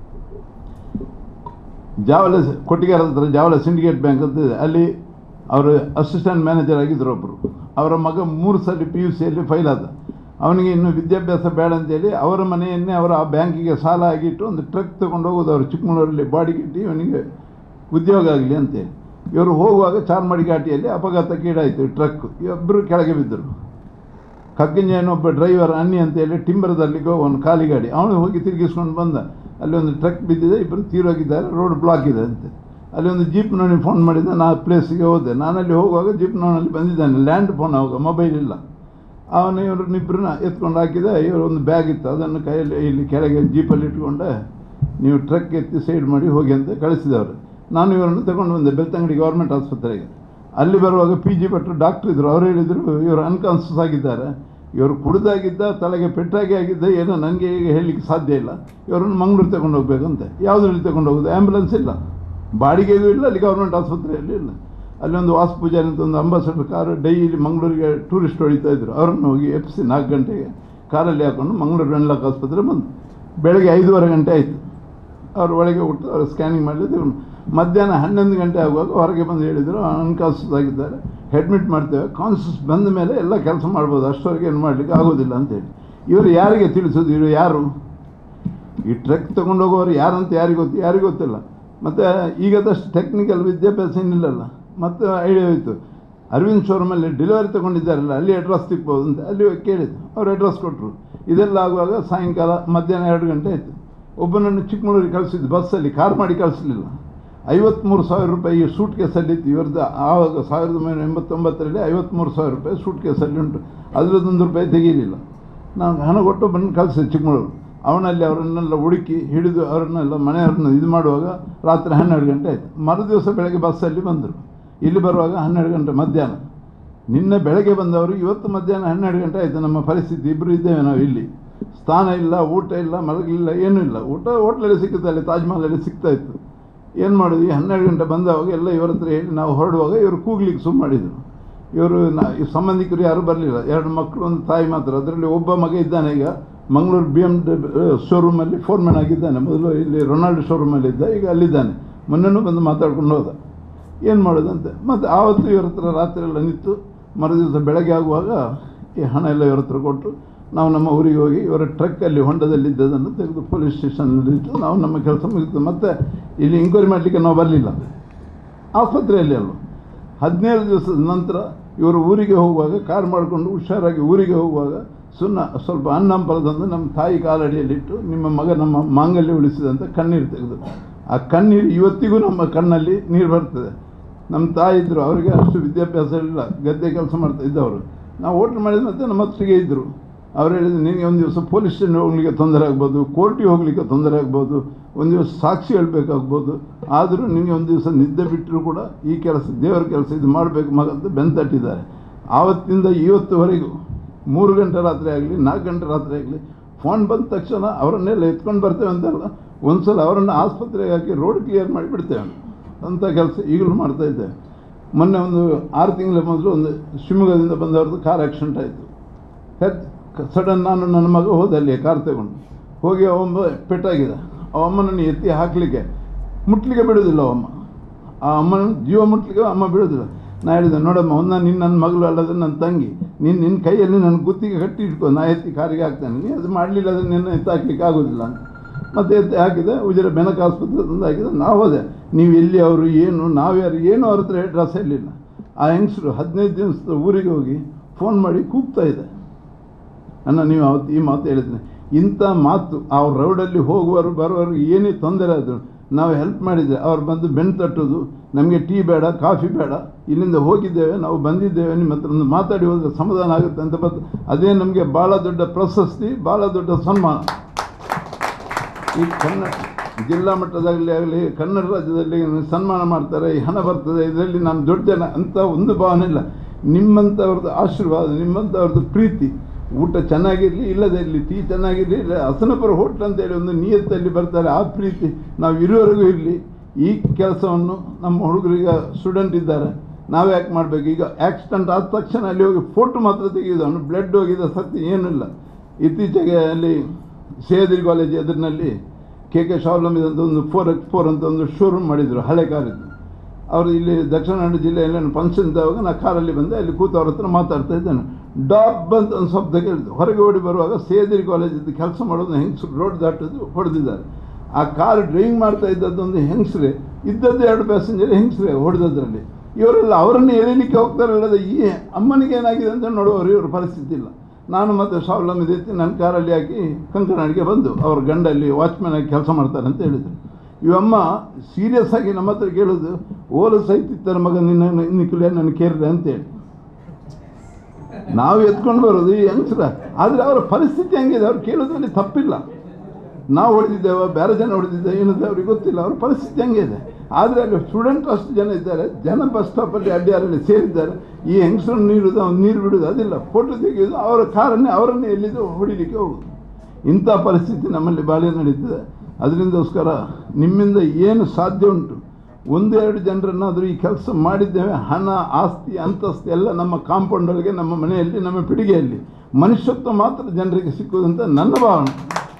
ಜಾವಲ ಕೊಟ್ಟಿಗೆರ ಹತ್ರ ಜಾವಲ ಸಿಂಡಿಕೇಟ್ ಬ್ಯಾಂಕ್ ಅಂತ ಇದೆ ಅಲ್ಲಿ ಅವರು ಅಸಿಸ್ಟೆಂಟ್ ಮ್ಯಾನೇಜರ್ ಆಗಿದ್ದರು ಒಬ್ಬರು ಅವರ ಮಗ ಮೂರು ಸಲ ಪಿ ಯು ಸಿಯಲ್ಲಿ ಫೈಲ್ ಆದ ಅವನಿಗೆ ಇನ್ನು ವಿದ್ಯಾಭ್ಯಾಸ ಬೇಡ ಅಂತೇಳಿ ಅವರ ಮನೆಯನ್ನೇ ಅವರ ಆ ಬ್ಯಾಂಕಿಗೆ ಸಾಲ ಆಗಿಟ್ಟು ಒಂದು ಟ್ರಕ್ ತೊಗೊಂಡು ಹೋಗೋದು ಅವರು ಚಿಕ್ಕಮಗಳೂರಲ್ಲಿ ಬಾಡಿಗೆ ಇಟ್ಟು ಇವನಿಗೆ ಉದ್ಯೋಗ ಆಗಲಿ ಅಂತೇಳಿ ಇವರು ಹೋಗುವಾಗ ಚಾರ್ಮಾಡಿ ಘಾಟಿಯಲ್ಲಿ ಅಪಘಾತಕ್ಕೀಡಾಯಿತು ಟ್ರಕ್ ಇಬ್ಬರು ಕೆಳಗೆ ಬಿದ್ದರು ಕಗ್ಗಂಜನ ಒಬ್ಬ ಡ್ರೈವರ್ ಅನ್ನಿ ಅಂತೇಳಿ ಟಿಂಬರದಲ್ಲಿಗೋ ಒಂದು ಖಾಲಿ ಗಾಡಿ ಅವನು ಹೋಗಿ ತಿರುಗಿಸ್ಕೊಂಡು ಬಂದ ಅಲ್ಲಿ ಒಂದು ಟ್ರಕ್ ಬಿದ್ದಿದೆ ಇಬ್ಬರು ತೀರೋಗಿದ್ದಾರೆ ರೋಡ್ ಬ್ಲಾಕ್ ಇದೆ ಅಂತೆ ಅಲ್ಲಿ ಒಂದು ಜೀಪ್ನವನಿಗೆ ಫೋನ್ ಮಾಡಿದ್ದೆ ನಾ ಪ್ಲೇಸಿಗೆ ಹೋದೆ ನಾನಲ್ಲಿ ಹೋಗುವಾಗ ಜೀಪ್ನವನಲ್ಲಿ ಬಂದಿದ್ದಾನೆ ಲ್ಯಾಂಡ್ ಫೋನ್ ಅವಾಗ ಮೊಬೈಲ್ ಇಲ್ಲ ಅವನು ಇವ್ರನ್ನಿಬ್ಬರನ್ನ ಎತ್ಕೊಂಡು ಹಾಕಿದೆ ಇವರು ಒಂದು ಬ್ಯಾಗ್ ಇತ್ತು ಅದನ್ನು ಕೈಯಲ್ಲಿ ಇಲ್ಲಿ ಕೆಳಗೆ ಜೀಪಲ್ಲಿ ಇಟ್ಕೊಂಡೆ ನೀವು ಟ್ರಕ್ ಎತ್ತಿ ಸೈಡ್ ಮಾಡಿ ಹೋಗಿ ಅಂತ ಕಳಿಸಿದವರು ನಾನು ಇವರನ್ನು ತಗೊಂಡು ಬಂದೆ ಬೆಳ್ತಂಗಡಿ ಗೌರ್ಮೆಂಟ್ ಆಸ್ಪತ್ರೆಗೆ ಅಲ್ಲಿ ಬರುವಾಗ ಪಿ ಜಿ ಭಟ್ರು ಡಾಕ್ಟ್ರ್ ಇದ್ದರು ಅವ್ರು ಹೇಳಿದರು ಇವರು ಅನ್ಕಾನ್ಸಿಯಸ್ ಆಗಿದ್ದಾರೆ ಇವರು ಕುಡಿದಾಗಿದ್ದ ತಲೆಗೆ ಪೆಟ್ಟಾಗಿ ಆಗಿದ್ದ ಏನೋ ನನಗೆ ಈಗ ಹೇಳಲಿಕ್ಕೆ ಸಾಧ್ಯ ಇಲ್ಲ ಇವರನ್ನು ಮಂಗಳೂರು ತಗೊಂಡು ಹೋಗ್ಬೇಕಂತೆ ಯಾವುದ್ರಲ್ಲಿ ತಗೊಂಡು ಹೋಗೋದು ಆ್ಯಂಬುಲೆನ್ಸ್ ಇಲ್ಲ ಬಾಡಿಗೆಗೂ ಇಲ್ಲ ಅಲ್ಲಿ ಗೌರ್ಮೆಂಟ್ ಆಸ್ಪತ್ರೆಯಲ್ಲಿ ಇಲ್ಲ ಅಲ್ಲಿ ಒಂದು ವಾಸ್ ಪೂಜಾರಿ ಅಂತ ಒಂದು ಅಂಬಾಸಡರ್ ಕಾರು ಡೈಲಿ ಮಂಗಳೂರಿಗೆ ಟೂರಿಸ್ಟ್ ಹೊಡಿತಾ ಇದ್ರು ಅವರನ್ನು ಹೋಗಿ ಎಪ್ಸಿ ನಾಲ್ಕು ಗಂಟೆಗೆ ಕಾರಲ್ಲಿ ಹಾಕೊಂಡು ಮಂಗಳೂರು ವೆನ್ಲಾಕ್ ಆಸ್ಪತ್ರೆ ಬಂದು ಬೆಳಗ್ಗೆ ಐದೂವರೆ ಗಂಟೆ ಆಯಿತು ಅವ್ರು ಒಳಗೆ ಬಿಟ್ಟು ಅವ್ರು ಸ್ಕ್ಯಾನಿಂಗ್ ಮಾಡಲಿದ್ದು ಮಧ್ಯಾಹ್ನ ಹನ್ನೊಂದು ಗಂಟೆ ಆಗುವಾಗ ಹೊರಗೆ ಬಂದು ಹೇಳಿದರು ಅನ್ಕಾನ್ಸಿಯಸ್ ಆಗಿದ್ದಾರೆ ಅಡ್ಮಿಟ್ ಮಾಡ್ತೇವೆ ಕಾನ್ಸಿಯಸ್ ಬಂದ ಮೇಲೆ ಎಲ್ಲ ಕೆಲಸ ಮಾಡ್ಬೋದು ಅಷ್ಟವರೆಗೆ ಏನು ಮಾಡಲಿಕ್ಕೆ ಆಗೋದಿಲ್ಲ ಅಂತೇಳಿ ಇವರು ಯಾರಿಗೆ ತಿಳಿಸೋದು ಇವರು ಯಾರು ಈ ಟ್ರಕ್ ತೊಗೊಂಡು ಹೋಗೋರು ಯಾರಂತ ಯಾರಿಗೆ ಗೊತ್ತು ಯಾರಿಗೂ ಗೊತ್ತಿಲ್ಲ ಮತ್ತು ಈಗದಷ್ಟು ಟೆಕ್ನಿಕಲ್ ವಿದ್ಯಾಭ್ಯಾಸ ಏನಿಲ್ಲಲ್ಲ ಮತ್ತು ಐಡಿಯಾ ಹೋಯಿತು ಅರವಿಂದ್ ಶೋರೂಮಲ್ಲಿ ಡೆಲಿವರಿ ತೊಗೊಂಡಿದ್ದಾರಲ್ಲ ಅಲ್ಲಿ ಅಡ್ರೆಸ್ ಸಿಗ್ಬೋದು ಅಂತ ಅಲ್ಲಿ ಹೋಗಿ ಕೇಳಿದ್ದು ಅವ್ರು ಅಡ್ರೆಸ್ ಕೊಟ್ಟರು ಇದೆಲ್ಲ ಆಗುವಾಗ ಸಾಯಂಕಾಲ ಮಧ್ಯಾಹ್ನ ಎರಡು ಗಂಟೆ ಆಯಿತು ಒಬ್ಬನನ್ನು ಚಿಕ್ಕಮಗಳೂರಿಗೆ ಕಳಿಸಿದ್ದು ಬಸ್ಸಲ್ಲಿ ಕಾರ್ ಮಾಡಿ ಕಳಿಸಲಿಲ್ಲ ಐವತ್ತ್ಮೂರು ಸಾವಿರ ರೂಪಾಯಿ ಸೂಟ್ ಕೇಸಲ್ಲಿ ಇತ್ತು ಇವ್ರದ್ದು ಆವಾಗ ಸಾವಿರದ ಒಂಬೈನೂರ ಎಂಬತ್ತೊಂಬತ್ತರಲ್ಲಿ ಐವತ್ತ್ಮೂರು ಸಾವಿರ ರೂಪಾಯಿ ಸೂಟ್ ಕೇಸಲ್ಲಿ ಉಂಟು ಅದರದ್ದೊಂದು ರೂಪಾಯಿ ತೆಗೀಲಿಲ್ಲ ನಾನು ಹಣ ಕೊಟ್ಟು ಬಂದು ಕಳಿಸಿದೆ ಚಿಕ್ಕಮಗಳೂರು ಅವನಲ್ಲಿ ಅವರನ್ನೆಲ್ಲ ಹುಡುಕಿ ಹಿಡಿದು ಅವರನ್ನೆಲ್ಲ ಮನೆಯವ್ರನ್ನ ಇದು ಮಾಡುವಾಗ ರಾತ್ರಿ ಹನ್ನೆರಡು ಗಂಟೆ ಆಯಿತು ಮರುದಿವಸ ಬೆಳಗ್ಗೆ ಬಸ್ಸಲ್ಲಿ ಬಂದರು ಇಲ್ಲಿ ಬರುವಾಗ ಹನ್ನೆರಡು ಗಂಟೆ ಮಧ್ಯಾಹ್ನ ನಿನ್ನೆ ಬೆಳಗ್ಗೆ ಬಂದವರು ಇವತ್ತು ಮಧ್ಯಾಹ್ನ ಹನ್ನೆರಡು ಗಂಟೆ ಆಯಿತು ನಮ್ಮ ಪರಿಸ್ಥಿತಿ ಇಬ್ಬರು ಇದ್ದೇವೆ ನಾವು ಇಲ್ಲಿ ಸ್ಥಾನ ಇಲ್ಲ ಊಟ ಇಲ್ಲ ಮಲಗಲಿಲ್ಲ ಏನೂ ಇಲ್ಲ ಊಟ ಹೋಟ್ಲಲ್ಲಿ ಸಿಗುತ್ತೆ ಅಲ್ಲಿ ತಾಜ್ ಮಹಲಲ್ಲಿ ಸಿಗ್ತಾ ಇತ್ತು ಏನು ಮಾಡಿದ್ವಿ ಹನ್ನೆರಡು ಗಂಟೆ ಬಂದವಾಗ ಎಲ್ಲ ಇವರ ಹತ್ರ ಹೇಳಿ ನಾವು ಹೊರಡುವಾಗ ಇವರು ಕೂಗ್ಲಿಕ್ಕೆ ಸುಮ್ಮ ಮಾಡಿದರು ಇವರು ನಾ ಈ ಸಂಬಂಧಿಕರು ಯಾರೂ ಬರಲಿಲ್ಲ ಎರಡು ಮಕ್ಕಳು ಒಂದು ತಾಯಿ ಮಾತ್ರ ಅದರಲ್ಲಿ ಒಬ್ಬ ಮಗ ಇದ್ದಾನೆ ಈಗ ಮಂಗಳೂರು ಬಿ ಎಮ್ ಶೋರೂಮಲ್ಲಿ ಫೋರ್ಮ್ಯಾನ್ ಆಗಿದ್ದಾನೆ ಮೊದಲು ಇಲ್ಲಿ ರೊನಾಲ್ಡ್ ಶೋರೂಮಲ್ಲಿ ಇದ್ದ ಈಗ ಅಲ್ಲಿದ್ದಾನೆ ಮೊನ್ನೆನೂ ಬಂದು ಮಾತಾಡ್ಕೊಂಡು ಹೋದ ಏನು ಮಾಡೋದಂತೆ ಮತ್ತು ಆವತ್ತು ಇವರ ಹತ್ರ ರಾತ್ರಿ ಎಲ್ಲ ನಿಂತು ಮರುದಿವಸ ಬೆಳಗ್ಗೆ ಆಗುವಾಗ ಈ ಹಣ ಎಲ್ಲ ಇವರ ಹತ್ರ ಕೊಟ್ಟು ನಾವು ನಮ್ಮ ಊರಿಗೆ ಹೋಗಿ ಇವರ ಟ್ರಕ್ಕಲ್ಲಿ ಹೊಂಡದಲ್ಲಿದ್ದದನ್ನು ತೆಗೆದು ಪೊಲೀಸ್ ಸ್ಟೇಷನಲ್ಲಿ ಇಟ್ಟು ನಾವು ನಮ್ಮ ಕೆಲಸ ಮುಗಿತು ಮತ್ತು ಇಲ್ಲಿ ಎಂಕ್ವೈರಿ ಮಾಡಲಿಕ್ಕೆ ನಾವು ಬರಲಿಲ್ಲ ಆಸ್ಪತ್ರೆಯಲ್ಲಿ ಅಲ್ಲ ಹದಿನೇಳು ದಿವಸದ ನಂತರ ಇವರು ಊರಿಗೆ ಹೋಗುವಾಗ ಕಾರ್ ಮಾಡಿಕೊಂಡು ಹುಷಾರಾಗಿ ಊರಿಗೆ ಹೋಗುವಾಗ ಸುನ್ನ ಸ್ವಲ್ಪ ಅನ್ನಂಪಲದಂದು ನಮ್ಮ ತಾಯಿ ಕಾಲಡಿಯಲ್ಲಿಟ್ಟು ನಿಮ್ಮ ಮಗ ನಮ್ಮ ಮಾಂಗಲ್ಯ ಉಳಿಸಿದಂತ ಕಣ್ಣೀರು ತೆಗೆದು ಆ ಕಣ್ಣೀರು ಇವತ್ತಿಗೂ ನಮ್ಮ ಕಣ್ಣಲ್ಲಿ ನೀರು ಬರ್ತದೆ ನಮ್ಮ ತಾಯಿ ಇದ್ದರು ಅವರಿಗೆ ಅಷ್ಟು ವಿದ್ಯಾಭ್ಯಾಸ ಇಲ್ಲ ಗದ್ದೆ ಕೆಲಸ ಮಾಡ್ತಾ ಇದ್ದವರು ನಾವು ಹೋಟ್ಲ್ ಮಾಡಿದ ಮತ್ತೆ ನಮ್ಮ ಹತ್ತಿಗೆ ಇದ್ದರು ಅವ್ರು ಹೇಳಿದ್ರು ನಿನಗೆ ಒಂದು ದಿವಸ ಪೊಲೀಸ್ ಸ್ಟೇಷನ್ ಹೋಗ್ಲಿಕ್ಕೆ ತೊಂದರೆ ಆಗ್ಬೋದು ಕೋರ್ಟಿಗೆ ಹೋಗಲಿಕ್ಕೆ ತೊಂದರೆ ಆಗ್ಬೋದು ಒಂದು ದಿವಸ ಸಾಕ್ಷಿ ಹೇಳಬೇಕಾಗ್ಬೋದು ಆದರೂ ನಿನಗೆ ಒಂದು ದಿವಸ ನಿದ್ದೆ ಬಿಟ್ಟರೂ ಕೂಡ ಈ ಕೆಲಸ ದೇವರ ಕೆಲಸ ಇದು ಮಾಡಬೇಕು ಮಗ ಅಂತ ಬೆಂತಟ್ಟಿದ್ದಾರೆ ಆವತ್ತಿಂದ ಇವತ್ತುವರೆಗೂ ಮೂರು ಗಂಟೆ ರಾತ್ರಿ ಆಗಲಿ ನಾಲ್ಕು ಗಂಟೆ ರಾತ್ರಿ ಆಗಲಿ ಫೋನ್ ಬಂದ ತಕ್ಷಣ ಅವರನ್ನೆಲ್ಲ ಎತ್ಕೊಂಡು ಬರ್ತೇವೆ ಅಂತಲ್ಲ ಒಂದು ಸಲ ಅವರನ್ನು ಆಸ್ಪತ್ರೆಗೆ ಹಾಕಿ ರೋಡ್ ಕ್ಲಿಯರ್ ಮಾಡಿಬಿಡ್ತೇವೆ ಅಂಥ ಕೆಲಸ ಈಗಲೂ ಮಾಡ್ತಾ ಇದ್ದೇವೆ ಮೊನ್ನೆ ಒಂದು ಆರು ತಿಂಗಳ ಮೊದಲು ಒಂದು ಶಿವಮೊಗ್ಗದಿಂದ ಬಂದವ್ರದ್ದು ಕಾರ್ ಆಕ್ಸಿಡೆಂಟ್ ಆಯಿತು ಸಡನ್ ನಾನು ನನ್ನ ಮಗ ಹೋದೆ ಅಲ್ಲಿ ಕಾರ್ ತಗೊಂಡು ಹೋಗಿ ಅವಮ್ಮ ಪೆಟ್ಟಾಗಿದೆ ಆ ಅಮ್ಮನನ್ನು ಎತ್ತಿ ಹಾಕಲಿಕ್ಕೆ ಮುಟ್ಲಿಕ್ಕೆ ಬಿಡೋದಿಲ್ಲ ಅವಮ್ಮ ಆ ಅಮ್ಮನ ಜೀವ ಮುಟ್ಲಿಕ್ಕೆ ಅಮ್ಮ ಬಿಡೋದಿಲ್ಲ ನಾ ಹೇಳಿದೆ ನೋಡಮ್ಮ ಒಂದು ನಿನ್ನ ನನ್ನ ಮಗಳು ಅಲ್ಲದ್ರೆ ನನ್ನ ತಂಗಿ ನೀನು ನಿನ್ನ ಕೈಯಲ್ಲಿ ನನ್ನ ಗುತ್ತಿಗೆ ಕಟ್ಟಿ ಇಟ್ಕೊ ನಾ ಎತ್ತಿ ಕಾರಿಗೆ ಹಾಕ್ತೇನೆ ನೀ ಅದು ಮಾಡಲಿಲ್ಲ ಅದನ್ನು ನಿನ್ನ ಎತ್ತಿ ಹಾಕ್ಲಿಕ್ಕೆ ಆಗೋದಿಲ್ಲ ಅಂತ ಮತ್ತೆ ಎತ್ತಿ ಹಾಕಿದೆ ಉಜಿರೆ ಬೆನಕ ಆಸ್ಪತ್ರೆ ತಂದು ಹಾಕಿದೆ ನಾವು ಹೋದೆ ನೀವು ಎಲ್ಲಿ ಅವರು ಏನು ನಾವು ಯಾರು ಏನು ಅವ್ರ ಹತ್ರ ಅಡ್ರೆಸ್ ಇರಲಿಲ್ಲ ಆ ಹೆಂಗಸರು ಹದಿನೈದು ದಿವಸದ ಊರಿಗೆ ಹೋಗಿ ಫೋನ್ ಮಾಡಿ ಕೂಗ್ತಾ ಇದೆ ಅನ್ನ ನೀವು ಅವತ್ತು ಈ ಮಾತು ಹೇಳಿದ್ರೆ ಇಂಥ ಮಾತು ಅವ್ರ ರೋಡಲ್ಲಿ ಹೋಗುವರು ಬರುವವರು ಏನೇ ತೊಂದರೆ ಆದರೂ ನಾವು ಹೆಲ್ಪ್ ಮಾಡಿದರೆ ಅವ್ರು ಬಂದು ಬೆನ್ನು ತಟ್ಟೋದು ನಮಗೆ ಟೀ ಬೇಡ ಕಾಫಿ ಬೇಡ ಇಲ್ಲಿಂದ ಹೋಗಿದ್ದೇವೆ ನಾವು ಬಂದಿದ್ದೇವೆ ನಿಮ್ಮ ಹತ್ರ ಒಂದು ಮಾತಾಡಿ ಹೋದರೆ ಸಮಾಧಾನ ಆಗುತ್ತೆ ಅಂತ ಬಂದು ಅದೇ ನಮಗೆ ಭಾಳ ದೊಡ್ಡ ಪ್ರಶಸ್ತಿ ಭಾಳ ದೊಡ್ಡ ಸನ್ಮಾನ ಈ ಕನ್ನಡ ಜಿಲ್ಲಾ ಮಟ್ಟದಲ್ಲಿ ಆಗಲಿ ಕನ್ನಡ ರಾಜ್ಯದಲ್ಲಿ ಸನ್ಮಾನ ಮಾಡ್ತಾರೆ ಈ ಹಣ ಬರ್ತದೆ ಇದರಲ್ಲಿ ನಾನು ದೊಡ್ಡ ಜನ ಅಂತ ಒಂದು ಭಾವನೆ ಇಲ್ಲ ನಿಮ್ಮಂಥವ್ರದ್ದು ಆಶೀರ್ವಾದ ನಿಮ್ಮಂಥವ್ರದ್ದು ಪ್ರೀತಿ ಊಟ ಚೆನ್ನಾಗಿರಲಿ ಇಲ್ಲದೆ ಇರಲಿ ಟೀ ಚೆನ್ನಾಗಿರಲಿ ಇಲ್ಲ ಹಸನಪುರ ಹೋಟ್ಲ್ ಅಂತೇಳಿ ಒಂದು ನಿಯತ್ತಲ್ಲಿ ಬರ್ತಾರೆ ಆ ಪ್ರೀತಿ ನಾವು ಇರುವವರೆಗೂ ಇರಲಿ ಈ ಕೆಲಸವನ್ನು ನಮ್ಮ ಹುಡುಗರಿಗೆ ಸ್ಟೂಡೆಂಟ್ ಇದ್ದಾರೆ ನಾವು ಯಾಕೆ ಮಾಡಬೇಕು ಈಗ ಆಕ್ಸಿಡೆಂಟ್ ಆದ ತಕ್ಷಣ ಅಲ್ಲಿ ಹೋಗಿ ಫೋಟೋ ಮಾತ್ರ ತೆಗೆಯೋದು ಅವನು ಬ್ಲಡ್ ಹೋಗಿದೆ ಸತ್ಯ ಏನಿಲ್ಲ ಇತ್ತೀಚೆಗೆ ಅಲ್ಲಿ ಸೇದಿರಿ ಕಾಲೇಜ್ ಎದುರಿನಲ್ಲಿ ಕೆ ಕೆ ಶಾವಲಂಬಿದಂತ ಒಂದು ಫೋರ್ ಎಕ್ಸ್ ಫೋರ್ ಅಂತ ಒಂದು ಶೋರೂಮ್ ಮಾಡಿದರು ಹಳೆ ಕಾರಿದ್ದು ಅವರು ಇಲ್ಲಿ ದಕ್ಷಿಣ ಕನ್ನಡ ಜಿಲ್ಲೆಯಲ್ಲಿ ಫಂಕ್ಷನ್ ಇದ್ದಾಗ ನಾ ಕಾರಲ್ಲಿ ಬಂದೆ ಅಲ್ಲಿ ಕೂತು ಅವ್ರ ಹತ್ರ ಮಾತಾಡ್ತಾ ಇದ್ದೇನೆ ಡಾಬ್ ಅಂತ ಒಂದು ಶಬ್ದ ಕೇಳಿದ್ದು ಹೊರಗೆ ಓಡಿ ಬರುವಾಗ ಸೇದಿರಿ ಕಾಲೇಜಿದ್ದು ಕೆಲಸ ಮಾಡೋದು ಹೆಂಗಸರು ರೋಡ್ ದಾಟೋದು ಹೊಡೆದಿದ್ದಾರೆ ಆ ಕಾರ್ ಡ್ರೈವಿಂಗ್ ಮಾಡ್ತಾ ಇದ್ದದ್ದೊಂದು ಹೆಂಗಸ್ರೆ ಇದ್ದದ್ದು ಎರಡು ಪ್ಯಾಸೆಂಜರ್ ಹೆಂಗಸ್ರೆ ಹೊಡೆದದ್ರಲ್ಲಿ ಇವರೆಲ್ಲ ಅವರನ್ನು ಎಳಿಲಿಕ್ಕೆ ಹೋಗ್ತಾರಲ್ಲದ ಈ ಅಮ್ಮನಿಗೆ ಏನಾಗಿದೆ ಅಂತ ನೋಡುವವರು ಇವ್ರ ಪರಿಸ್ಥಿತಿ ಇಲ್ಲ ನಾನು ಮತ್ತು ಸ್ವಾವಲಂಬಿ ಎತ್ತಿ ನನ್ನ ಕಾರಲ್ಲಿ ಹಾಕಿ ಕಂಕನಾಡಿಗೆ ಬಂದು ಅವ್ರ ಗಂಡಲ್ಲಿ ವಾಚ್ಮ್ಯಾನ್ ಆಗಿ ಕೆಲಸ ಮಾಡ್ತಾರೆ ಅಂತ ಹೇಳಿದರು ಇವಮ್ಮ ಸೀರಿಯಸ್ ಆಗಿ ನಮ್ಮ ಹತ್ರ ಕೇಳೋದು ಓಲು ಸಹಿತಿತ್ತರ ಮಗ ನಿನ್ನ ನಿಕ್ಕಲೆ ನನ್ನ ಕೇರ್ರೆ ಅಂತೇಳಿ ನಾವು ಎತ್ಕೊಂಡು ಬರೋದು ಈ ಯಂಗ್ಸ್ರ ಆದರೆ ಅವರ ಪರಿಸ್ಥಿತಿ ಹೆಂಗಿದೆ ಅವ್ರು ಕೇಳೋದ್ರಲ್ಲಿ ತಪ್ಪಿಲ್ಲ ನಾವು ಹೊಡೆದಿದ್ದೇವ ಬೇರೆ ಜನ ಹೊಡೆದಿದ್ದೇವೆ ಏನಿದೆ ಅವ್ರಿಗೆ ಗೊತ್ತಿಲ್ಲ ಅವ್ರ ಪರಿಸ್ಥಿತಿ ಹೆಂಗಿದೆ ಆದರೆ ಅಲ್ಲಿ ಸ್ಟೂಡೆಂಟ್ ಅಷ್ಟು ಜನ ಇದ್ದಾರೆ ಜನ ಬಸ್ ಸ್ಟಾಪಲ್ಲಿ ಅಡ್ಡಿಯಾರಲ್ಲಿ ಸೇರಿದ್ದಾರೆ ಈ ಹೆಂಗಸರನ್ನು ನೀಡುವುದು ಅವ್ನು ನೀರು ಬಿಡುವುದು ಅದಿಲ್ಲ ಫೋಟೋ ತೆಗೆಯೋದು ಅವರ ಕಾರನ್ನೇ ಅವರನ್ನೇ ಎಲ್ಲಿದ್ದು ಹೊಡಿಲಿಕ್ಕೆ ಹೋಗುದು ಇಂಥ ಪರಿಸ್ಥಿತಿ ನಮ್ಮಲ್ಲಿ ಬಾಳ್ಯ ನಡೀತದೆ ಅದರಿಂದೋಸ್ಕರ ನಿಮ್ಮಿಂದ ಏನು ಸಾಧ್ಯ ಉಂಟು ಒಂದೆರಡು ಜನರನ್ನಾದರೂ ಈ ಕೆಲಸ ಮಾಡಿದ್ದೇವೆ ಹಣ ಆಸ್ತಿ ಅಂತಸ್ತು ಎಲ್ಲ ನಮ್ಮ ಕಾಂಪೌಂಡೊಳಗೆ ನಮ್ಮ ಮನೆಯಲ್ಲಿ ನಮ್ಮ ಪಿಡಿಗೆಯಲ್ಲಿ ಮನುಷ್ಯತ್ವ ಮಾತ್ರ ಜನರಿಗೆ ಸಿಕ್ಕುವುದಂತ ನನ್ನ ಭಾವನೆ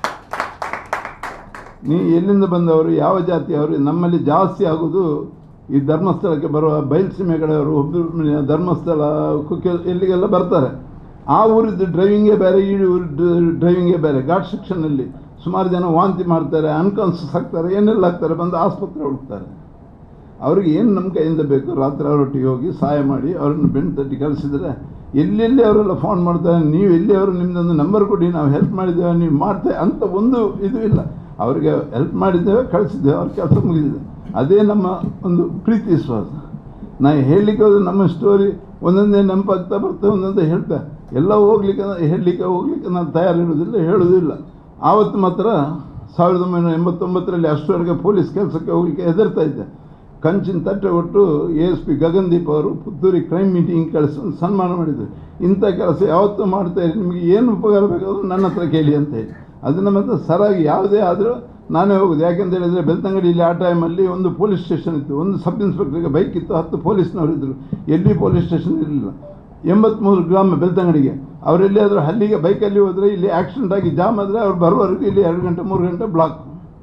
ನೀ ಎಲ್ಲಿಂದ ಬಂದವರು ಯಾವ ಜಾತಿಯವರು ನಮ್ಮಲ್ಲಿ ಜಾಸ್ತಿ ಆಗೋದು ಈ ಧರ್ಮಸ್ಥಳಕ್ಕೆ ಬರುವ ಬಯಲುಸೀಮೆಗಳವರು ಒಬ್ಬರು ಧರ್ಮಸ್ಥಳ ಕುಕ್ಕೆ ಎಲ್ಲಿಗೆಲ್ಲ ಬರ್ತಾರೆ ಆ ಊರಿದ್ದು ಡ್ರೈವಿಂಗೇ ಬೇರೆ ಈ ಊರು ಡ್ರೈವಿಂಗೇ ಬೇರೆ ಘಾಟ್ ಸೆಕ್ಷನಲ್ಲಿ ಸುಮಾರು ಜನ ವಾಂತಿ ಮಾಡ್ತಾರೆ ಅನ್ಕಾನ್ಸಿಯಸ್ ಆಗ್ತಾರೆ ಏನೆಲ್ಲ ಆಗ್ತಾರೆ ಬಂದು ಆಸ್ಪತ್ರೆ ಹುಡುಕ್ತಾರೆ ಅವ್ರಿಗೆ ಏನು ನಮ್ಮ ಕೈಯಿಂದ ಬೇಕು ರಾತ್ರಿ ಅವರೊಟ್ಟಿಗೆ ಹೋಗಿ ಸಹಾಯ ಮಾಡಿ ಅವ್ರನ್ನ ಬೆನ್ನು ತಟ್ಟಿ ಕಳಿಸಿದರೆ ಎಲ್ಲೆಲ್ಲಿ ಅವರೆಲ್ಲ ಫೋನ್ ಮಾಡ್ತಾರೆ ನೀವು ಎಲ್ಲಿ ಅವರು ನಿಮ್ಮದೊಂದು ನಂಬರ್ ಕೊಡಿ ನಾವು ಹೆಲ್ಪ್ ಮಾಡಿದ್ದೇವೆ ನೀವು ಮಾಡ್ತೇವೆ ಅಂತ ಒಂದು ಇದು ಇಲ್ಲ ಅವರಿಗೆ ಹೆಲ್ಪ್ ಮಾಡಿದ್ದೇವೆ ಕಳಿಸಿದ್ದೇವೆ ಅವ್ರ ಕೆಲಸ ಮುಗಿದಿದೆ ಅದೇ ನಮ್ಮ ಒಂದು ಪ್ರೀತಿ ವಿಶ್ವಾಸ ನಾ ಹೇಳಲಿಕ್ಕೆ ಹೋದ್ರೆ ನಮ್ಮ ಸ್ಟೋರಿ ಒಂದೊಂದೇ ನೆನಪಾಗ್ತಾ ಬರ್ತದೆ ಒಂದೊಂದೇ ಹೇಳ್ತಾ ಎಲ್ಲ ಹೋಗ್ಲಿಕ್ಕೆ ಹೇಳಲಿಕ್ಕೆ ಹೋಗ್ಲಿಕ್ಕೆ ನಾನು ತಯಾರಿರೋದಿಲ್ಲ ಹೇಳೋದಿಲ್ಲ ಆವತ್ತು ಮಾತ್ರ ಸಾವಿರದ ಒಂಬೈನೂರ ಎಂಬತ್ತೊಂಬತ್ತರಲ್ಲಿ ಅಷ್ಟರವರೆಗೆ ಪೊಲೀಸ್ ಕೆಲಸಕ್ಕೆ ಹೋಗಲಿಕ್ಕೆ ಹೆದರ್ತಾ ಇದ್ದೆ ಕಂಚಿನ ತಟ್ಟೆ ಕೊಟ್ಟು ಎ ಎಸ್ ಪಿ ಗಗನ್ದೀಪ್ ಅವರು ಪುತ್ತೂರಿಗೆ ಕ್ರೈಮ್ ಮೀಟಿಂಗ್ ಕಳಿಸಿ ಒಂದು ಸನ್ಮಾನ ಮಾಡಿದರು ಇಂಥ ಕೆಲಸ ಯಾವತ್ತೂ ಮಾಡ್ತಾ ಇರಿ ನಿಮಗೆ ಏನು ಉಪಕಾರ ಬೇಕಾದರೂ ನನ್ನ ಹತ್ರ ಕೇಳಿ ಅಂತ ಹೇಳಿ ಅದನ್ನು ಮತ್ತೆ ಸರಾಗಿ ಯಾವುದೇ ಆದರೂ ನಾನೇ ಹೋಗೋದು ಯಾಕೆಂತ ಹೇಳಿದರೆ ಬೆಳ್ತಂಗಡಿಯಲ್ಲಿ ಆ ಟೈಮಲ್ಲಿ ಒಂದು ಪೊಲೀಸ್ ಸ್ಟೇಷನ್ ಇತ್ತು ಒಂದು ಸಬ್ ಇನ್ಸ್ಪೆಕ್ಟರ್ಗೆ ಬೈಕ್ ಇತ್ತು ಹತ್ತು ಪೊಲೀಸ್ನವರು ಇದ್ದರು ಎಲ್ಲಿ ಪೊಲೀಸ್ ಸ್ಟೇಷನ್ ಇರಲಿಲ್ಲ ಎಂಬತ್ತ್ಮೂರು ಗ್ರಾಮ ಬೆಳ್ತಂಗಡಿಗೆ ಅವರೆಲ್ಲಿಯಾದರೂ ಅಲ್ಲಿಗೆ ಬೈಕಲ್ಲಿ ಹೋದರೆ ಇಲ್ಲಿ ಆಕ್ಸಿಡೆಂಟ್ ಆಗಿ ಜಾಮ್ ಆದರೆ ಅವ್ರು ಬರುವವರೆಗೂ ಇಲ್ಲಿ ಎರಡು ಗಂಟೆ ಮೂರು ಗಂಟೆ ಬ್ಲಾಕ್